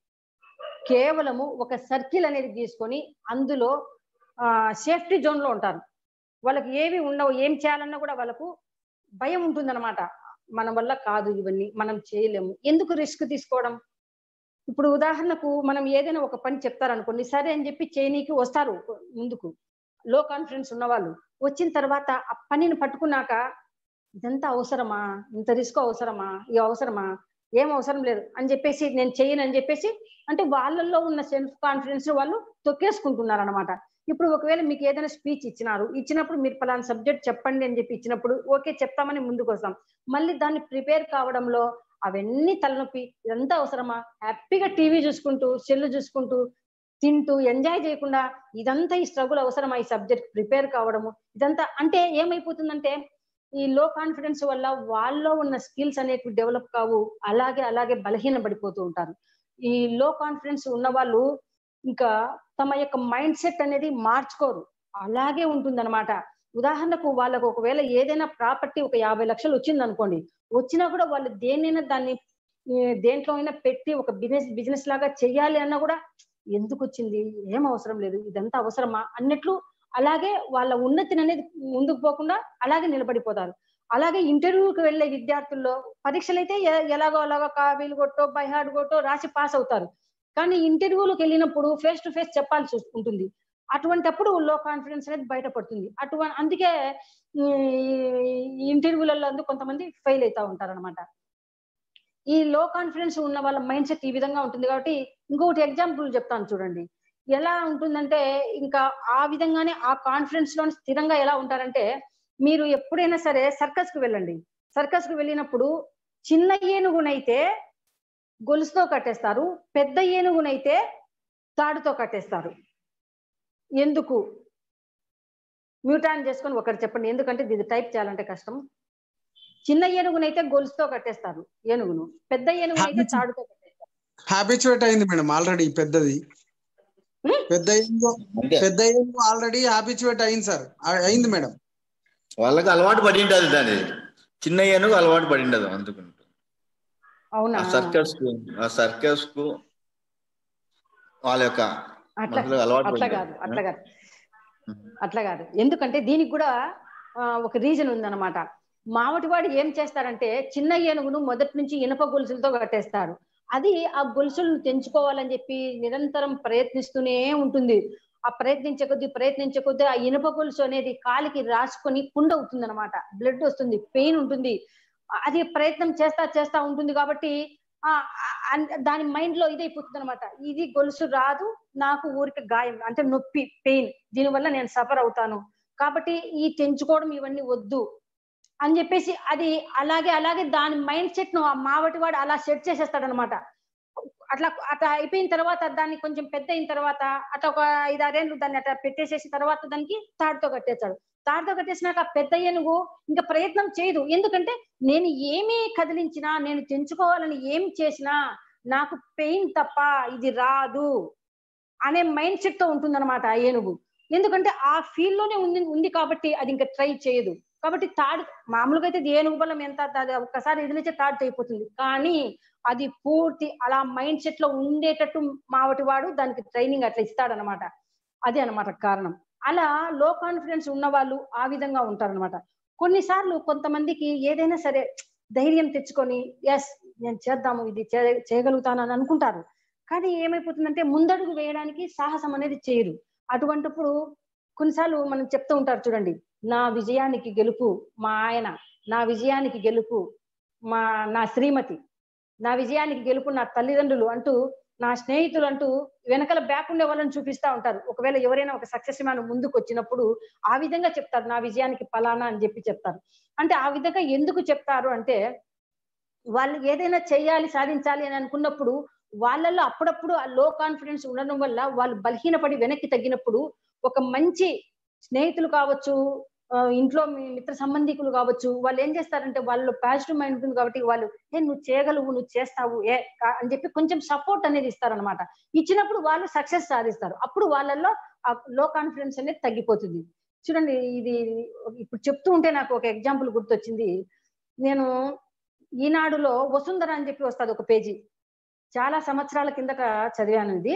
కేవలము ఒక సర్కిల్ అనేది తీసుకొని అందులో సేఫ్టీ జోన్ లో ఉంటారు వాళ్ళకి ఏవి ఉండవు ఏం చేయాలన్నా కూడా వాళ్ళకు భయం ఉంటుందన్నమాట మన వల్ల కాదు ఇవన్నీ మనం చేయలేము ఎందుకు రిస్క్ తీసుకోవడం ఇప్పుడు ఉదాహరణకు మనం ఏదైనా ఒక పని చెప్తారనుకోండి సరే అని చెప్పి చేయనీకి వస్తారు ముందుకు లో కాన్ఫిడెన్స్ ఉన్న వాళ్ళు వచ్చిన తర్వాత ఆ పనిని పట్టుకున్నాక ఇదంతా అవసరమా ఇంత రిస్క్ అవసరమా ఇది అవసరమా ఏం అవసరం లేదు అని చెప్పేసి నేను చెయ్యను అని చెప్పేసి అంటే వాళ్ళల్లో ఉన్న సెల్ఫ్ కాన్ఫిడెన్స్ వాళ్ళు తొక్కేసుకుంటున్నారు అనమాట ఇప్పుడు ఒకవేళ మీకు ఏదైనా స్పీచ్ ఇచ్చినారు ఇచ్చినప్పుడు మీరు పలానా సబ్జెక్ట్ చెప్పండి అని చెప్పి ఇచ్చినప్పుడు ఓకే చెప్తామని ముందుకు వస్తాం మళ్ళీ దాన్ని ప్రిపేర్ కావడంలో అవన్నీ తలనొప్పి ఇదంతా అవసరమా హ్యాపీగా టీవీ చూసుకుంటూ సెల్ చూసుకుంటూ తింటూ ఎంజాయ్ చేయకుండా ఇదంతా ఈ స్ట్రగుల్ అవసరమా ఈ సబ్జెక్ట్ ప్రిపేర్ కావడము ఇదంతా అంటే ఏమైపోతుందంటే ఈ లో కాన్ఫిడెన్స్ వల్ల వాళ్ళలో ఉన్న స్కిల్స్ అనేవి డెవలప్ కావు అలాగే అలాగే బలహీన పడిపోతూ ఉంటారు ఈ లో కాన్ఫిడెన్స్ ఉన్న వాళ్ళు ఇంకా తమ యొక్క మైండ్ సెట్ అనేది మార్చుకోరు అలాగే ఉంటుందన్నమాట ఉదాహరణకు వాళ్ళకు ఒకవేళ ఏదైనా ప్రాపర్టీ ఒక యాభై లక్షలు వచ్చింది అనుకోండి వచ్చినా కూడా వాళ్ళు దేన్నైనా దాన్ని దేంట్లో అయినా పెట్టి ఒక బిజినెస్ బిజినెస్ లాగా చెయ్యాలి అన్నా కూడా ఎందుకు వచ్చింది ఏం అవసరం లేదు ఇదంతా అవసరమా అన్నట్లు అలాగే వాళ్ళ ఉన్నతిని అనేది ముందుకు పోకుండా అలాగే నిలబడిపోతారు అలాగే ఇంటర్వ్యూకి వెళ్ళే విద్యార్థుల్లో పరీక్షలు అయితే ఎలాగో అలాగో కావీలు కొట్టో బైహార్డ్ కొట్టో రాసి పాస్ అవుతారు కానీ ఇంటర్వ్యూలకు వెళ్ళినప్పుడు ఫేస్ టు ఫేస్ చెప్పాల్సి ఉంటుంది అటువంటప్పుడు లో కాన్ఫిడెన్స్ అనేది బయటపడుతుంది అటువంటి అందుకే ఇంటర్వ్యూలలో అందుకు కొంతమంది ఫెయిల్ అవుతా ఉంటారు అనమాట ఈ లో కాన్ఫిడెన్స్ ఉన్న వాళ్ళ మైండ్ సెట్ ఈ విధంగా ఉంటుంది కాబట్టి ఇంకొకటి ఎగ్జాంపుల్ చెప్తాను చూడండి ఎలా ఉంటుందంటే ఇంకా ఆ విధంగానే ఆ కాన్ఫిడెన్స్ లో స్థిరంగా ఎలా ఉంటారంటే మీరు ఎప్పుడైనా సరే సర్కస్ కు వెళ్ళండి సర్కస్ కు వెళ్ళినప్పుడు చిన్న ఏనుగునైతే గొలుసుతో కట్టేస్తారు పెద్ద ఏనుగునైతే తాడుతో కట్టేస్తారు ఎందుకు మ్యూటాన్ చేసుకొని ఒకటి చెప్పండి ఎందుకంటే ఇది టైప్ చేయాలంటే కష్టం చిన్న ఏనుగునైతే గొలుసుతో కట్టేస్తారు ఏనుగును పెద్ద ఏనుగునైతే తాడుతో కట్టేస్తారు హ్యాబిచువేట్ అయింది మేడం ఆల్రెడీ పెద్దది పెద్ద ఏనుగు పెద్ద ఏనుగు ఆల్రెడీ హ్యాబిచువేట్ అయింది సార్ అయింది మేడం వాళ్ళకి అలవాటు పడి ఉంటుంది దాని చిన్న ఏనుగు అలవాటు పడి ఉండదు అందుకుంటూ అవునా ఆ సర్కస్ కు ఆ సర్కస్ కు వాళ్ళ యొక్క అట్లా మనసులో అలవాటు అట్లా పడి కాదు ఉంటుంది. అట్లా కాదు అట్లా కాదు ఎందుకంటే దీనికి కూడా ఆ, ఒక రీజన్ ఉందన్నమాట మావటివాడు ఏం చేస్తారంటే చిన్న ఏనుగును మొదటి నుంచి ఇనప గొలుసులతో కట్టేస్తారు అది ఆ గొలుసులను తెంచుకోవాలని చెప్పి నిరంతరం ప్రయత్నిస్తూనే ఉంటుంది ఆ ప్రయత్నించే కొద్దీ ప్రయత్నించే కొద్దీ ఆ ఇనుప గొలుసు అనేది కాలికి రాసుకొని పుండ్ అవుతుంది అనమాట బ్లడ్ వస్తుంది పెయిన్ ఉంటుంది అది ప్రయత్నం చేస్తా చేస్తా ఉంటుంది కాబట్టి ఆ ఆ, అన్- దాని మైండ్ లో ఇదైపోతుంది అనమాట ఇది గొలుసు రాదు నాకు ఊరికి గాయం అంటే నొప్పి పెయిన్ దీనివల్ల నేను సఫర్ అవుతాను కాబట్టి ఈ తెంచుకోవడం ఇవన్నీ వద్దు అని చెప్పేసి అది అలాగే అలాగే దాని మైండ్ సెట్ ను ఆ మావటి వాడు అలా సెట్ చేసేస్తాడు అనమాట అట్లా అట్లా అయిపోయిన తర్వాత దాన్ని కొంచెం పెద్ద అయిన తర్వాత అట్లా ఒక ఐదారేళ్ళు దాన్ని అట్లా పెట్టేసేసిన తర్వాత దానికి తాడుతో కట్టేస్తాడు తాడుతో కట్టేసినాక ఆ పెద్ద ఏనుగు ఇంకా ప్రయత్నం చేయదు ఎందుకంటే నేను ఏమీ కదిలించినా నేను తెంచుకోవాలని ఏం చేసినా నాకు పెయిన్ తప్ప ఇది రాదు అనే మైండ్ సెట్ తో ఉంటుందన్నమాట ఆ ఏనుగు ఎందుకంటే ఆ ఫీల్ లోనే ఉంది ఉంది కాబట్టి అది ఇంకా ట్రై చేయదు కాబట్టి తాడు మామూలుగా అయితే ఇది ఏనుగు బలం ఎంత అది ఒక్కసారి ఎదిలించే తాడు అయిపోతుంది కానీ అది పూర్తి అలా మైండ్ సెట్ లో ఉండేటట్టు మావటి వాడు దానికి ట్రైనింగ్ అట్లా ఇస్తాడనమాట అదే అన్నమాట కారణం అలా లో కాన్ఫిడెన్స్ ఉన్న వాళ్ళు ఆ విధంగా ఉంటారనమాట కొన్నిసార్లు కొంతమందికి ఏదైనా సరే ధైర్యం తెచ్చుకొని ఎస్ నేను చేద్దాము ఇది చే- చేయగలుగుతాను అని అనుకుంటారు కానీ ఏమైపోతుందంటే ముందడుగు వేయడానికి సాహసం అనేది చేయరు అటువంటిప్పుడు కొన్నిసార్లు మనం చెప్తూ ఉంటారు చూడండి నా విజయానికి గెలుపు మా ఆయన నా విజయానికి గెలుపు మా నా శ్రీమతి నా విజయానికి గెలుపు నా తల్లిదండ్రులు అంటూ నా స్నేహితులు అంటూ వెనకాల బ్యాక్ ఉండే వాళ్ళని చూపిస్తా ఉంటారు ఒకవేళ ఎవరైనా ఒక సక్సెస్ మ్యాన్ ముందుకు వచ్చినప్పుడు ఆ విధంగా చెప్తారు నా విజయానికి ఫలానా అని చెప్పి చెప్తారు అంటే ఆ విధంగా ఎందుకు చెప్తారు అంటే వాళ్ళు ఏదైనా చేయాలి సాధించాలి అని అనుకున్నప్పుడు వాళ్ళల్లో అప్పుడప్పుడు ఆ లో కాన్ఫిడెన్స్ ఉండడం వల్ల వాళ్ళు బలహీనపడి వెనక్కి తగ్గినప్పుడు ఒక మంచి స్నేహితులు కావచ్చు ఆ, ఇంట్లో మీ మిత్ర సంబంధికులు కావచ్చు వాళ్ళు ఏం చేస్తారంటే వాళ్ళు పాజిటివ్ మైండ్ ఉంటుంది కాబట్టి వాళ్ళు ఏ నువ్వు చేయగలవు నువ్వు చేస్తావు ఏ కా- అని చెప్పి కొంచెం సపోర్ట్ అనేది ఇస్తారనమాట ఇచ్చినప్పుడు వాళ్ళు సక్సెస్ సాధిస్తారు అప్పుడు వాళ్ళల్లో ఆ లో కాన్ఫిడెన్స్ అనేది తగ్గిపోతుంది చూడండి ఇది ఇప్పుడు చెప్తూ ఉంటే నాకు ఒక ఎగ్జాంపుల్ గుర్తొచ్చింది నేను ఈనాడులో వసుంధర అని చెప్పి వస్తుంది ఒక పేజీ చాలా సంవత్సరాల కిందట చదివాను ఇది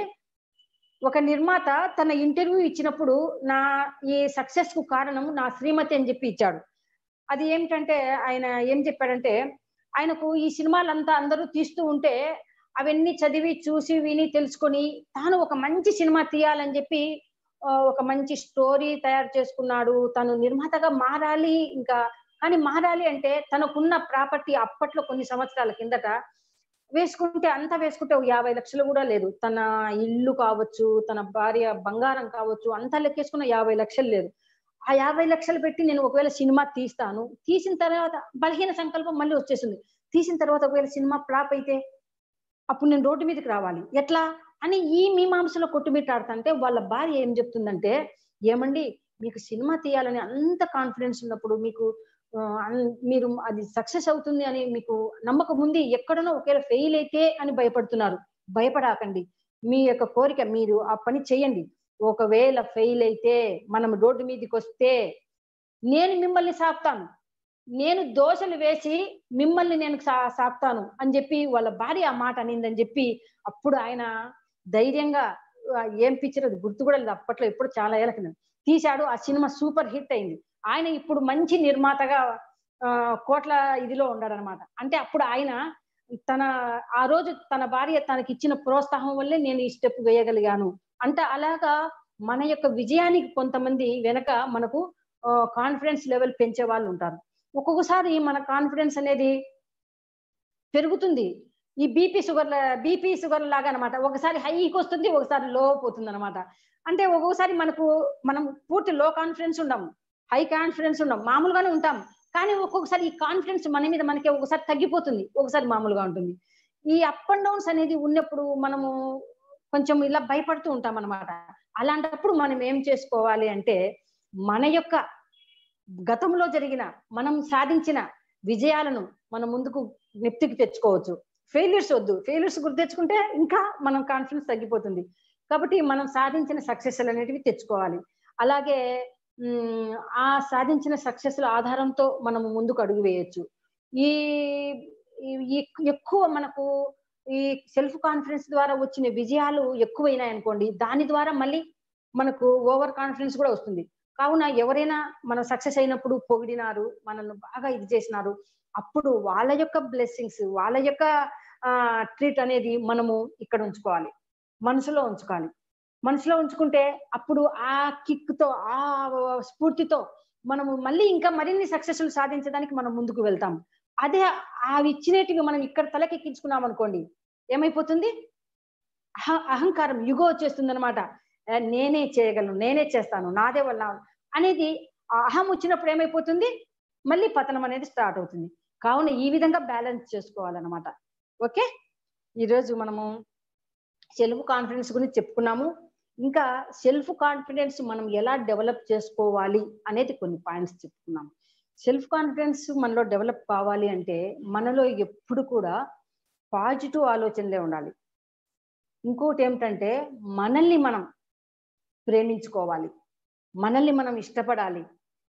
ఒక నిర్మాత తన ఇంటర్వ్యూ ఇచ్చినప్పుడు నా ఈ సక్సెస్ కు కారణం నా శ్రీమతి అని చెప్పి ఇచ్చాడు అది ఏమిటంటే ఆయన ఏం చెప్పాడంటే ఆయనకు ఈ సినిమాలంతా అందరూ తీస్తూ ఉంటే అవన్నీ చదివి చూసి విని తెలుసుకొని తాను ఒక మంచి సినిమా తీయాలని చెప్పి ఆ, ఒక మంచి స్టోరీ తయారు చేసుకున్నాడు తను నిర్మాతగా మారాలి ఇంకా కానీ మారాలి అంటే తనకున్న ప్రాపర్టీ అప్పట్లో కొన్ని సంవత్సరాల కిందట వేసుకుంటే అంతా వేసుకుంటే ఒక యాభై లక్షలు కూడా లేదు తన ఇల్లు కావచ్చు తన భార్య బంగారం కావచ్చు అంతా లెక్కేసుకున్న యాభై లక్షలు లేదు ఆ యాభై లక్షలు పెట్టి నేను ఒకవేళ సినిమా తీస్తాను తీసిన తర్వాత బలహీన సంకల్పం మళ్ళీ వచ్చేసింది తీసిన తర్వాత ఒకవేళ సినిమా ఫ్లాప్ అయితే అప్పుడు నేను రోడ్డు మీదకి రావాలి ఎట్లా అని ఈ మీమాంసలో కొట్టుమిట్టాడుతుంటే వాళ్ళ భార్య ఏం చెప్తుందంటే ఏమండి మీకు సినిమా తీయాలని అంత కాన్ఫిడెన్స్ ఉన్నప్పుడు మీకు ఆ, అన్- మీరు అది సక్సెస్ అవుతుంది అని మీకు నమ్మకం ఉంది ఎక్కడనో ఒకవేళ ఫెయిల్ అయితే అని భయపడుతున్నారు భయపడాకండి మీ యొక్క కోరిక మీరు ఆ పని చేయండి ఒకవేళ ఫెయిల్ అయితే మనం రోడ్డు మీదకి వస్తే నేను మిమ్మల్ని సాపుతాను నేను దోశలు వేసి మిమ్మల్ని నేను సా- సాపుతాను అని చెప్పి వాళ్ళ భార్య ఆ మాట అనిందని చెప్పి అప్పుడు ఆయన ధైర్యంగా ఆ, ఏం పిక్చర్ అది గుర్తు కూడా లేదు అప్పట్లో ఎప్పుడు చాలా ఏళ్ళ కింద తీశాడు ఆ సినిమా సూపర్ హిట్ అయింది ఆయన ఇప్పుడు మంచి నిర్మాతగా ఆ, కోట్ల ఇదిలో ఉన్నాడనమాట అంటే అప్పుడు ఆయన తన ఆ రోజు తన భార్య తనకి ఇచ్చిన ప్రోత్సాహం వల్లే నేను ఈ స్టెప్ వేయగలిగాను అంటే అలాగా మన యొక్క విజయానికి కొంతమంది వెనక మనకు కాన్ఫిడెన్స్ లెవెల్ పెంచే వాళ్ళు ఉంటారు ఒక్కొక్కసారి మన కాన్ఫిడెన్స్ అనేది పెరుగుతుంది ఈ బీపీ షుగర్ బీపీ షుగర్ లాగా అనమాట ఒకసారి హైకి వస్తుంది ఒకసారి లో పోతుంది అనమాట అంటే ఒక్కొక్కసారి మనకు మనం పూర్తి లో కాన్ఫిడెన్స్ ఉండం హై కాన్ఫిడెన్స్ ఉండం మామూలుగానే ఉంటాం కానీ ఒక్కొక్కసారి ఈ కాన్ఫిడెన్స్ మన మీద మనకి ఒకసారి తగ్గిపోతుంది ఒకసారి మామూలుగా ఉంటుంది ఈ అప్ అండ్ డౌన్స్ అనేది ఉన్నప్పుడు మనము కొంచెం ఇలా భయపడుతూ ఉంటాం అనమాట అలాంటప్పుడు మనం ఏం చేసుకోవాలి అంటే మన యొక్క గతంలో జరిగిన మనం సాధించిన విజయాలను మనం ముందుకు నెప్తికి తెచ్చుకోవచ్చు ఫెయిల్యూర్స్ వద్దు ఫెయిల్యూర్స్ గుర్తు తెచ్చుకుంటే ఇంకా మనం కాన్ఫిడెన్స్ తగ్గిపోతుంది కాబట్టి మనం సాధించిన సక్సెస్ అనేటివి తెచ్చుకోవాలి అలాగే ఉమ్, ఆ సాధించిన సక్సెస్ ఆధారంతో మనం ముందుకు అడుగు వేయొచ్చు ఈ ఈ- ఈ ఎక్కువ మనకు ఈ సెల్ఫ్ కాన్ఫిడెన్స్ ద్వారా వచ్చిన విజయాలు ఎక్కువైనాయి అనుకోండి దాని ద్వారా మళ్ళీ మనకు ఓవర్ కాన్ఫిడెన్స్ కూడా వస్తుంది కావున ఎవరైనా మనం సక్సెస్ అయినప్పుడు పొగిడినారు మనల్ని బాగా ఇది చేసినారు అప్పుడు వాళ్ళ యొక్క బ్లెస్సింగ్స్ వాళ్ళ యొక్క ట్రీట్ అనేది మనము ఇక్కడ ఉంచుకోవాలి మనసులో ఉంచుకోవాలి మనసులో ఉంచుకుంటే అప్పుడు ఆ కిక్ తో ఆ స్ఫూర్తితో మనము మళ్ళీ ఇంకా మరిన్ని సక్సెస్లు సాధించడానికి మనం ముందుకు వెళ్తాం అదే అవి ఇచ్చినట్టుగా మనం ఇక్కడ తలకెక్కించుకున్నాం అనుకోండి ఏమైపోతుంది అహ అహంకారం యుగో వచ్చేస్తుంది అనమాట నేనే చేయగలను నేనే చేస్తాను నాదే వల్ల అనేది ఆ అహం వచ్చినప్పుడు ఏమైపోతుంది మళ్ళీ పతనం అనేది స్టార్ట్ అవుతుంది కావున ఈ విధంగా బ్యాలెన్స్ చేసుకోవాలన్నమాట ఓకే ఈరోజు మనము సెల్ఫ్ కాన్ఫిడెన్స్ గురించి చెప్పుకున్నాము ఇంకా సెల్ఫ్ కాన్ఫిడెన్స్ మనం ఎలా డెవలప్ చేసుకోవాలి అనేది కొన్ని పాయింట్స్ చెప్పుకున్నాము సెల్ఫ్ కాన్ఫిడెన్స్ మనలో డెవలప్ కావాలి అంటే మనలో ఎప్పుడు కూడా పాజిటివ్ ఆలోచనలే ఉండాలి ఇంకోటి ఏమిటంటే మనల్ని మనం ప్రేమించుకోవాలి మనల్ని మనం ఇష్టపడాలి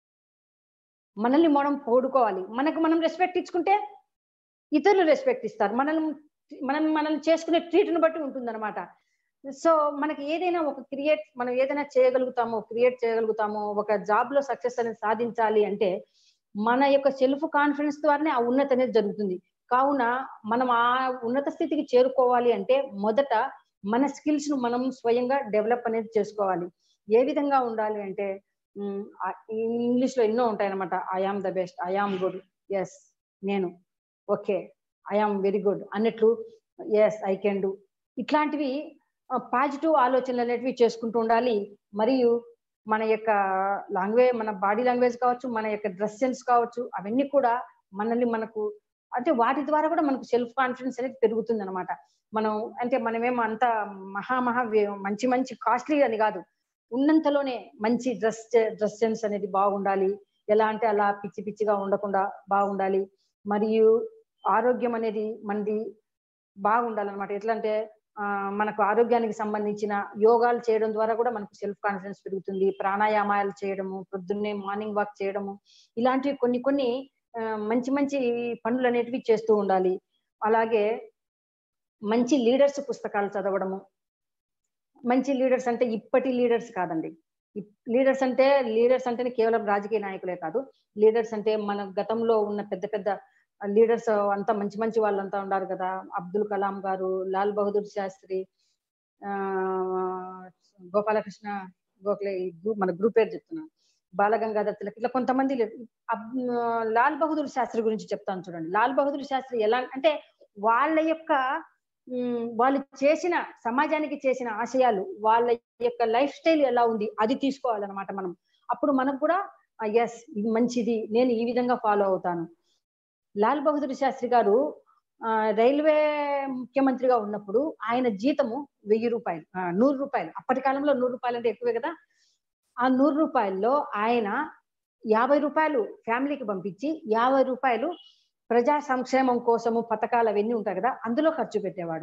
మనల్ని మనం పోడుకోవాలి మనకు మనం రెస్పెక్ట్ ఇచ్చుకుంటే ఇతరులు రెస్పెక్ట్ ఇస్తారు మనల్ని మనం మనల్ని చేసుకునే ట్రీట్ని బట్టి ఉంటుందన్నమాట సో మనకి ఏదైనా ఒక క్రియేట్ మనం ఏదైనా చేయగలుగుతామో క్రియేట్ చేయగలుగుతామో ఒక జాబ్ లో సక్సెస్ అనేది సాధించాలి అంటే మన యొక్క సెల్ఫ్ కాన్ఫిడెన్స్ ద్వారానే ఆ ఉన్నతి అనేది జరుగుతుంది కావున మనం ఆ ఉన్నత స్థితికి చేరుకోవాలి అంటే మొదట మన స్కిల్స్ ను మనం స్వయంగా డెవలప్ అనేది చేసుకోవాలి ఏ విధంగా ఉండాలి అంటే ఇంగ్లీష్ లో ఎన్నో ఉంటాయి అనమాట I am the best I am good yes నేను okay I am very good అన్నట్లు ఎస్ ఐ కెన్ డూ ఇట్లాంటివి పాజిటివ్ ఆలోచనలు అనేటివి చేసుకుంటూ ఉండాలి మరియు మన యొక్క లాంగ్వేజ్ మన బాడీ లాంగ్వేజ్ కావచ్చు మన యొక్క డ్రెస్ సెన్స్ కావచ్చు అవన్నీ కూడా మనల్ని మనకు అంటే వాటి ద్వారా కూడా మనకు సెల్ఫ్ కాన్ఫిడెన్స్ అనేది పెరుగుతుంది అనమాట మనం అంటే మనమేమో అంత మహా మహా వే- మంచి మంచి కాస్ట్లీ అని కాదు ఉన్నంతలోనే మంచి డ్రెస్ డ్రెస్ సెన్స్ అనేది బాగుండాలి ఎలా అంటే అలా పిచ్చి పిచ్చిగా ఉండకుండా బాగుండాలి మరియు ఆరోగ్యం అనేది మనది బాగుండాలన్నమాట ఎట్లా అంటే ఆ, మనకు ఆరోగ్యానికి సంబంధించిన యోగాలు చేయడం ద్వారా కూడా మనకు సెల్ఫ్ కాన్ఫిడెన్స్ పెరుగుతుంది ప్రాణాయామాలు చేయడము పొద్దున్నే మార్నింగ్ వాక్ చేయడము ఇలాంటివి కొన్ని కొన్ని ఆ, మంచి మంచి పనులు అనేటివి చేస్తూ ఉండాలి అలాగే మంచి లీడర్స్ పుస్తకాలు చదవడము మంచి లీడర్స్ అంటే ఇప్పటి లీడర్స్ కాదండి లీడర్స్ అంటే లీడర్స్ అంటే కేవలం రాజకీయ నాయకులే కాదు లీడర్స్ అంటే మన గతంలో ఉన్న పెద్ద పెద్ద లీడర్స్ అంతా మంచి మంచి వాళ్ళంతా ఉన్నారు కదా అబ్దుల్ కలాం గారు లాల్ బహదూర్ శాస్త్రి ఆ గోపాలకృష్ణ గోఖలే ఈ గ్రూప్ మన గ్రూప్ పేరు చెప్తున్నాను బాలగంగాధర్ తిలక్ ఇట్లా కొంతమంది లే- అబ్- లాల్ బహదూర్ శాస్త్రి గురించి చెప్తాను చూడండి లాల్ బహదూర్ శాస్త్రి ఎలా అంటే వాళ్ళ యొక్క ఉమ్, వాళ్ళు చేసిన సమాజానికి చేసిన ఆశయాలు వాళ్ళ యొక్క లైఫ్ స్టైల్ ఎలా ఉంది అది తీసుకోవాలన్నమాట మనం అప్పుడు మనకు కూడా ఎస్ ఇది మంచిది నేను ఈ విధంగా ఫాలో అవుతాను లాల్ బహదూర్ శాస్త్రి గారు ఆ, రైల్వే ముఖ్యమంత్రిగా ఉన్నప్పుడు ఆయన జీతము వెయ్యి రూపాయలు ఆ, నూరు రూపాయలు అప్పటి కాలంలో నూరు రూపాయలు అంటే ఎక్కువే కదా ఆ నూరు రూపాయల్లో ఆయన యాభై రూపాయలు ఫ్యామిలీకి పంపించి యాభై రూపాయలు ప్రజా సంక్షేమం కోసము పథకాలు అవన్నీ ఉంటాయి కదా అందులో ఖర్చు పెట్టేవాడు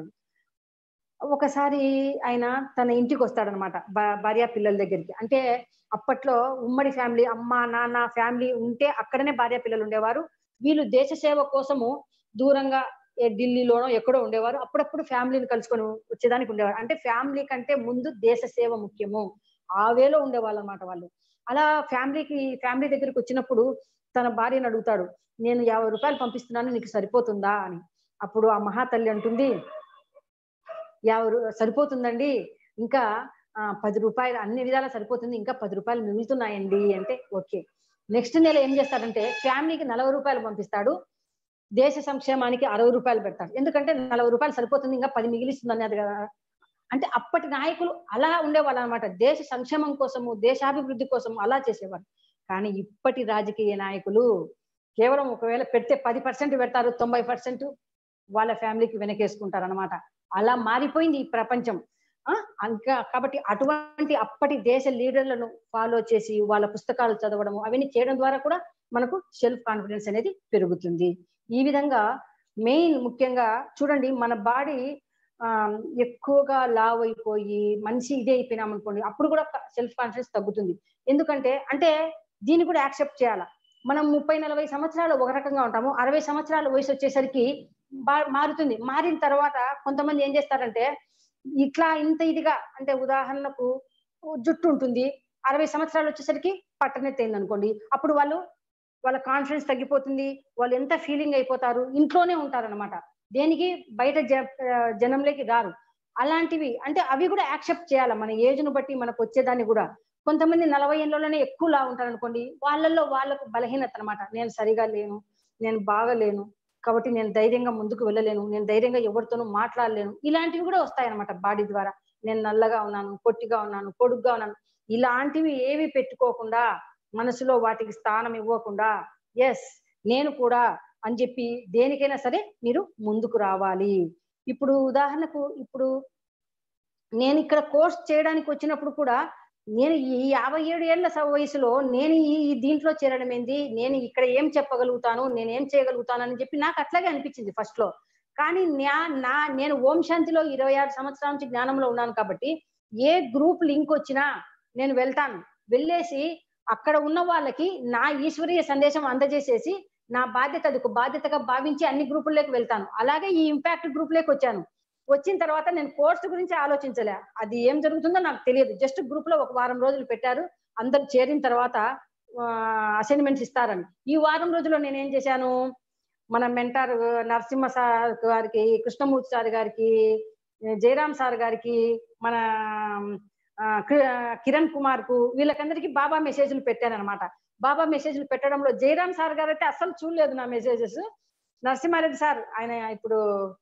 ఒకసారి ఆయన తన ఇంటికి వస్తాడనమాట భార్య పిల్లల దగ్గరికి అంటే అప్పట్లో ఉమ్మడి ఫ్యామిలీ అమ్మ నాన్న ఫ్యామిలీ ఉంటే అక్కడనే భార్య పిల్లలు ఉండేవారు వీళ్ళు దేశ సేవ కోసము దూరంగా ఏ ఢిల్లీలోనో ఎక్కడో ఉండేవారు అప్పుడప్పుడు ఫ్యామిలీని కలుసుకొని వచ్చేదానికి ఉండేవారు అంటే ఫ్యామిలీ కంటే ముందు దేశ సేవ ముఖ్యము ఆ వేలో ఉండేవాళ్ళు అనమాట వాళ్ళు అలా ఫ్యామిలీకి ఫ్యామిలీ దగ్గరికి వచ్చినప్పుడు తన భార్యను అడుగుతాడు నేను యాభై రూపాయలు పంపిస్తున్నాను నీకు సరిపోతుందా అని అప్పుడు ఆ మహాతల్లి అంటుంది యాభై రూ- సరిపోతుందండి ఇంకా ఆ, పది రూపాయలు అన్ని విధాలా సరిపోతుంది ఇంకా పది రూపాయలు మిగులుతున్నాయండి అంటే ఓకే నెక్స్ట్ నెల ఏం చేస్తాడంటే ఫ్యామిలీకి నలభై రూపాయలు పంపిస్తాడు దేశ సంక్షేమానికి అరవై రూపాయలు పెడతాడు ఎందుకంటే నలభై రూపాయలు సరిపోతుంది ఇంకా పది మిగిలిస్తుంది అనేది కదా అంటే అప్పటి నాయకులు అలా ఉండేవాళ్ళు అనమాట దేశ సంక్షేమం కోసము దేశాభివృద్ధి కోసం అలా చేసేవారు కానీ ఇప్పటి రాజకీయ నాయకులు కేవలం ఒకవేళ పెడితే పది పర్సెంట్ పెడతారు తొంభై పర్సెంట్ వాళ్ళ ఫ్యామిలీకి వెనకేసుకుంటారు అనమాట అలా మారిపోయింది ఈ ప్రపంచం ఆ ఇంకా కాబట్టి అటువంటి అప్పటి దేశ లీడర్లను ఫాలో చేసి వాళ్ళ పుస్తకాలు చదవడము అవన్నీ చేయడం ద్వారా కూడా మనకు సెల్ఫ్ కాన్ఫిడెన్స్ అనేది పెరుగుతుంది ఈ విధంగా మెయిన్ ముఖ్యంగా చూడండి మన బాడీ ఆ ఎక్కువగా లావ్ అయిపోయి మనిషి ఇదే అయిపోయినాం అనుకోండి అప్పుడు కూడా సెల్ఫ్ కాన్ఫిడెన్స్ తగ్గుతుంది ఎందుకంటే అంటే దీన్ని కూడా యాక్సెప్ట్ చేయాలా మనం ముప్పై నలభై సంవత్సరాలు ఒక రకంగా ఉంటాము అరవై సంవత్సరాల వయసు వచ్చేసరికి బా- మారుతుంది మారిన తర్వాత కొంతమంది ఏం చేస్తారంటే ఇట్లా ఇంత ఇదిగా అంటే ఉదాహరణకు జుట్టు ఉంటుంది అరవై సంవత్సరాలు వచ్చేసరికి పట్టనెత్తైంది అనుకోండి అప్పుడు వాళ్ళు వాళ్ళ కాన్ఫిడెన్స్ తగ్గిపోతుంది వాళ్ళు ఎంత ఫీలింగ్ అయిపోతారు ఇంట్లోనే ఉంటారన్నమాట దేనికి బయట జ- ఆ, జనంలోకి రారు అలాంటివి అంటే అవి కూడా యాక్సెప్ట్ చేయాలి మన ఏజ్ ను బట్టి మనకు వచ్చేదాన్ని కూడా కొంతమంది నలభై ఏళ్ళలోనే ఎక్కువ లా ఉంటారు అనుకోండి వాళ్ళల్లో వాళ్ళకు బలహీనత అనమాట నేను సరిగా లేను నేను బాగలేను కాబట్టి నేను ధైర్యంగా ముందుకు వెళ్ళలేను నేను ధైర్యంగా ఎవరితోనూ మాట్లాడలేను ఇలాంటివి కూడా వస్తాయన్నమాట బాడీ ద్వారా నేను నల్లగా ఉన్నాను పొట్టిగా ఉన్నాను పొడుగ్గా ఉన్నాను ఇలాంటివి ఏవి పెట్టుకోకుండా మనసులో వాటికి స్థానం ఇవ్వకుండా ఎస్ నేను కూడా అని చెప్పి దేనికైనా సరే మీరు ముందుకు రావాలి ఇప్పుడు ఉదాహరణకు ఇప్పుడు నేను ఇక్కడ కోర్స్ చేయడానికి వచ్చినప్పుడు కూడా నేను ఈ యాభై ఏడు ఏళ్ల స- వయసులో నేను ఈ ఈ దీంట్లో చేరడం ఏంది నేను ఇక్కడ ఏం చెప్పగలుగుతాను నేను ఏం చేయగలుగుతాను అని చెప్పి నాకు అట్లాగే అనిపించింది ఫస్ట్ లో కానీ నా నా నేను ఓం శాంతిలో ఇరవై ఆరు సంవత్సరాల నుంచి జ్ఞానంలో ఉన్నాను కాబట్టి ఏ గ్రూప్ లింక్ వచ్చినా నేను వెళ్తాను వెళ్ళేసి అక్కడ ఉన్న వాళ్ళకి నా ఈశ్వరీయ సందేశం అందజేసేసి నా బాధ్యత అది ఒక బాధ్యతగా భావించి అన్ని గ్రూపుల్లోకి వెళ్తాను అలాగే ఈ ఇంపాక్ట్ గ్రూప్ లోకి వచ్చాను వచ్చిన తర్వాత నేను కోర్సు గురించి ఆలోచించలే అది ఏం జరుగుతుందో నాకు తెలియదు జస్ట్ గ్రూప్ లో ఒక వారం రోజులు పెట్టారు అందరు చేరిన తర్వాత అసైన్మెంట్స్ ఇస్తారని ఈ వారం రోజుల్లో నేను ఏం చేశాను మన మెంటార్ నరసింహ సార్ గారికి కృష్ణమూర్తి సార్ గారికి జయరామ్ సార్ గారికి మన ఆ, కి- కిరణ్ కుమార్ కు వీళ్ళకందరికీ బాబా మెసేజ్లు పెట్టాను అనమాట బాబా మెసేజ్లు పెట్టడంలో జయరామ్ సార్ గారు అయితే అస్సలు చూడలేదు నా మెసేజెస్ నరసింహారెడ్డి సార్ ఆయన ఇప్పుడు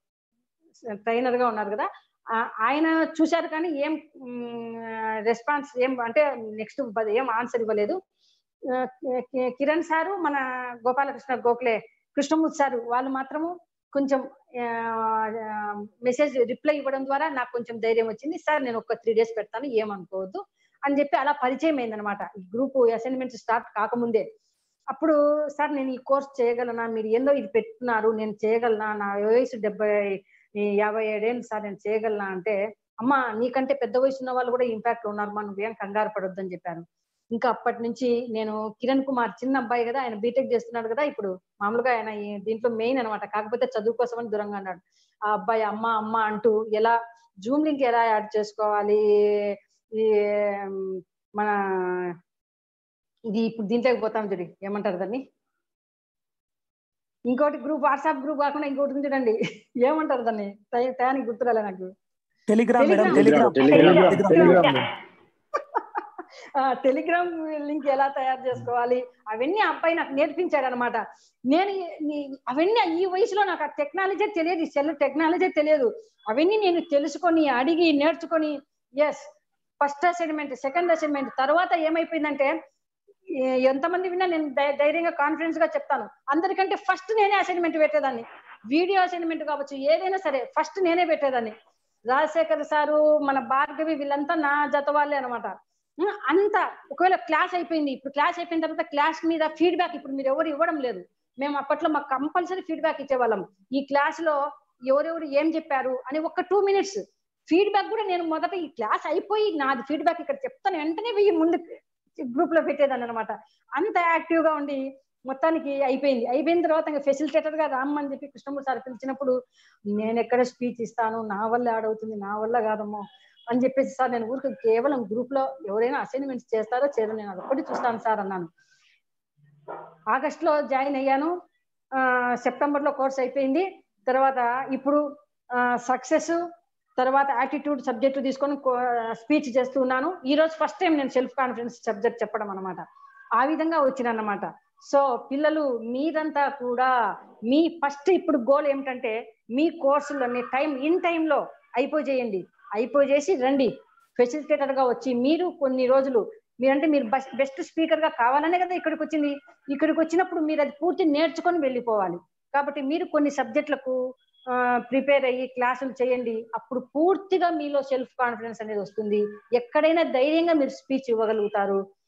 ట్రైనర్ గా ఉన్నారు కదా ఆ- ఆయన చూశారు కానీ ఏం రెస్పాన్స్ ఏం అంటే నెక్స్ట్ ఏం ఆన్సర్ ఇవ్వలేదు ఆ, కి- కిరణ్ సారు మన గోపాలకృష్ణ గోఖలే కృష్ణమూర్తి సారు వాళ్ళు మాత్రము కొంచెం మెసేజ్ రిప్లై ఇవ్వడం ద్వారా నాకు కొంచెం ధైర్యం వచ్చింది సార్ నేను ఒక త్రీ డేస్ పెడతాను ఏమనుకోవద్దు అని చెప్పి అలా పరిచయం అయిందనమాట ఈ గ్రూప్ అసైన్మెంట్ స్టార్ట్ కాకముందే అప్పుడు సార్ నేను ఈ కోర్స్ చేయగలనా మీరు ఏందో ఇది పెట్టున్నారు నేను చేయగలనా నా వయసు డెబ్బై ఈ యాభై ఏడేళ్ళు సార్ నేను చేయగలనా అంటే అమ్మా నీకంటే పెద్ద వయసు ఉన్న వాళ్ళు కూడా ఇంపాక్ట్ ఉన్నారు మనం ఏం కంగారు పడొద్దని చెప్పాను ఇంకా అప్పటి నుంచి నేను కిరణ్ కుమార్ చిన్న అబ్బాయి కదా ఆయన బీటెక్ చేస్తున్నాడు కదా ఇప్పుడు మామూలుగా ఆయన ఈ దీంట్లో మెయిన్ అనమాట కాకపోతే చదువు కోసం అని దూరంగా అన్నాడు ఆ అబ్బాయి అమ్మ అమ్మ అంటూ ఎలా జూమ్ లింక్ ఎలా యాడ్ చేసుకోవాలి ఈ ఉమ్, మన ఇది ఇప్పుడు దీంట్లోకి పోతాం చూడి ఏమంటారు దాన్ని ఇంకోటి గ్రూప్ వాట్సాప్ గ్రూప్ కాకుండా ఇంకోటి ఉంది చూడండి ఏమంటారు దాన్ని టై- టయానికి గుర్తురాలే నాకు Telegram madam Telegram. Telegram Telegram. Telegram ఆ టెలిగ్రామ్ లింక్ ఎలా తయారు చేసుకోవాలి అవన్నీ ఆ అబ్బాయి నాకు నేర్పించాడు అనమాట నేను ఈ- నీ- అవన్నీ ఈ వయసులో నాకు ఆ టెక్నాలజీ తెలియదు ఈ సెల్ టెక్నాలజీ తెలియదు అవన్నీ నేను తెలుసుకొని అడిగి నేర్చుకొని yes first assignment second assignment తర్వాత ఏమైపోయిందంటే ఏ- ఎంతమంది విన్నా నేను ధై- ధైర్యంగా కాన్ఫిడెన్స్ గా చెప్తాను అందరికంటే ఫస్ట్ నేనే అసైన్మెంట్ పెట్టేదాన్ని వీడియో అసైన్మెంట్ కావచ్చు ఏదైనా సరే ఫస్ట్ నేనే పెట్టేదాన్ని రాజశేఖర్ సారు మన భార్గవి వీళ్ళంతా నా జత వాళ్ళే అనమాట అంత ఒకవేళ క్లాస్ అయిపోయింది ఇప్పుడు క్లాస్ అయిపోయిన తర్వాత క్లాస్ మీద ఫీడ్బ్యాక్ ఇప్పుడు మీరు ఎవరు ఇవ్వడం లేదు మేము అప్పట్లో మాకు కంపల్సరీ ఫీడ్బ్యాక్ ఇచ్చేవాళ్ళం ఈ క్లాస్ లో ఎవరెవరు ఏం చెప్పారు అని ఒక టూ మినిట్స్ ఫీడ్బ్యాక్ కూడా నేను మొదట ఈ క్లాస్ అయిపోయి నాది ఫీడ్బ్యాక్ ఇక్కడ చెప్తాను వెంటనే పోయి ముందు గ్రూప్ లో పెట్టేదాన్ని అనమాట అంత యాక్టివ్ గా ఉండి మొత్తానికి అయిపోయింది అయిపోయిన తర్వాత ఇంకా ఫెసిలిటేటర్ గా రామ్మని చెప్పి కృష్ణమూర్తి సార్ పిలిచినప్పుడు నేను ఎక్కడ స్పీచ్ ఇస్తాను నా వల్ల ఆడవుతుంది నా వల్ల కాదమ్మో అని చెప్పేసి సార్ నేను ఊరికి కేవలం గ్రూప్ లో ఎవరైనా అసైన్మెంట్స్ చేస్తారో చేయరో నేను అదొకటి చూస్తాను సార్ అన్నాను ఆగస్ట్ లో జాయిన్ అయ్యాను సెప్టెంబర్ లో కోర్స్ అయిపోయింది తర్వాత ఇప్పుడు సక్సెస్ తర్వాత యాటిట్యూడ్ సబ్జెక్ట్ తీసుకొని స్పీచ్ చేస్తూ ఉన్నాను ఈ రోజు ఫస్ట్ టైం నేను సెల్ఫ్ కాన్ఫిడెన్స్ సబ్జెక్ట్ చెప్పడం అనమాట ఆ విధంగా వచ్చినన్నమాట సో పిల్లలు మీరంతా కూడా మీ ఫస్ట్ ఇప్పుడు గోల్ ఏమిటంటే మీ కోర్సులన్నీ టైం ఇన్ టైంలో అయిపోజేయండి అయిపోజేసి రండి ఫెసిలిటేటర్ గా వచ్చి మీరు కొన్ని రోజులు మీరంటే మీరు బెస్ట్ స్పీకర్ గా కావాలనే కదా ఇక్కడికి వచ్చింది ఇక్కడికి వచ్చినప్పుడు మీరు అది పూర్తి నేర్చుకొని వెళ్ళిపోవాలి కాబట్టి మీరు కొన్ని సబ్జెక్టులకు ప్రిపేర్ అయ్యి క్లాసులు చేయండి అప్పుడు పూర్తిగా మీలో సెల్ఫ్ కాన్ఫిడెన్స్ అనేది వస్తుంది ఎక్కడైనా ధైర్యంగా మీరు స్పీచ్ ఇవ్వగలుగుతారు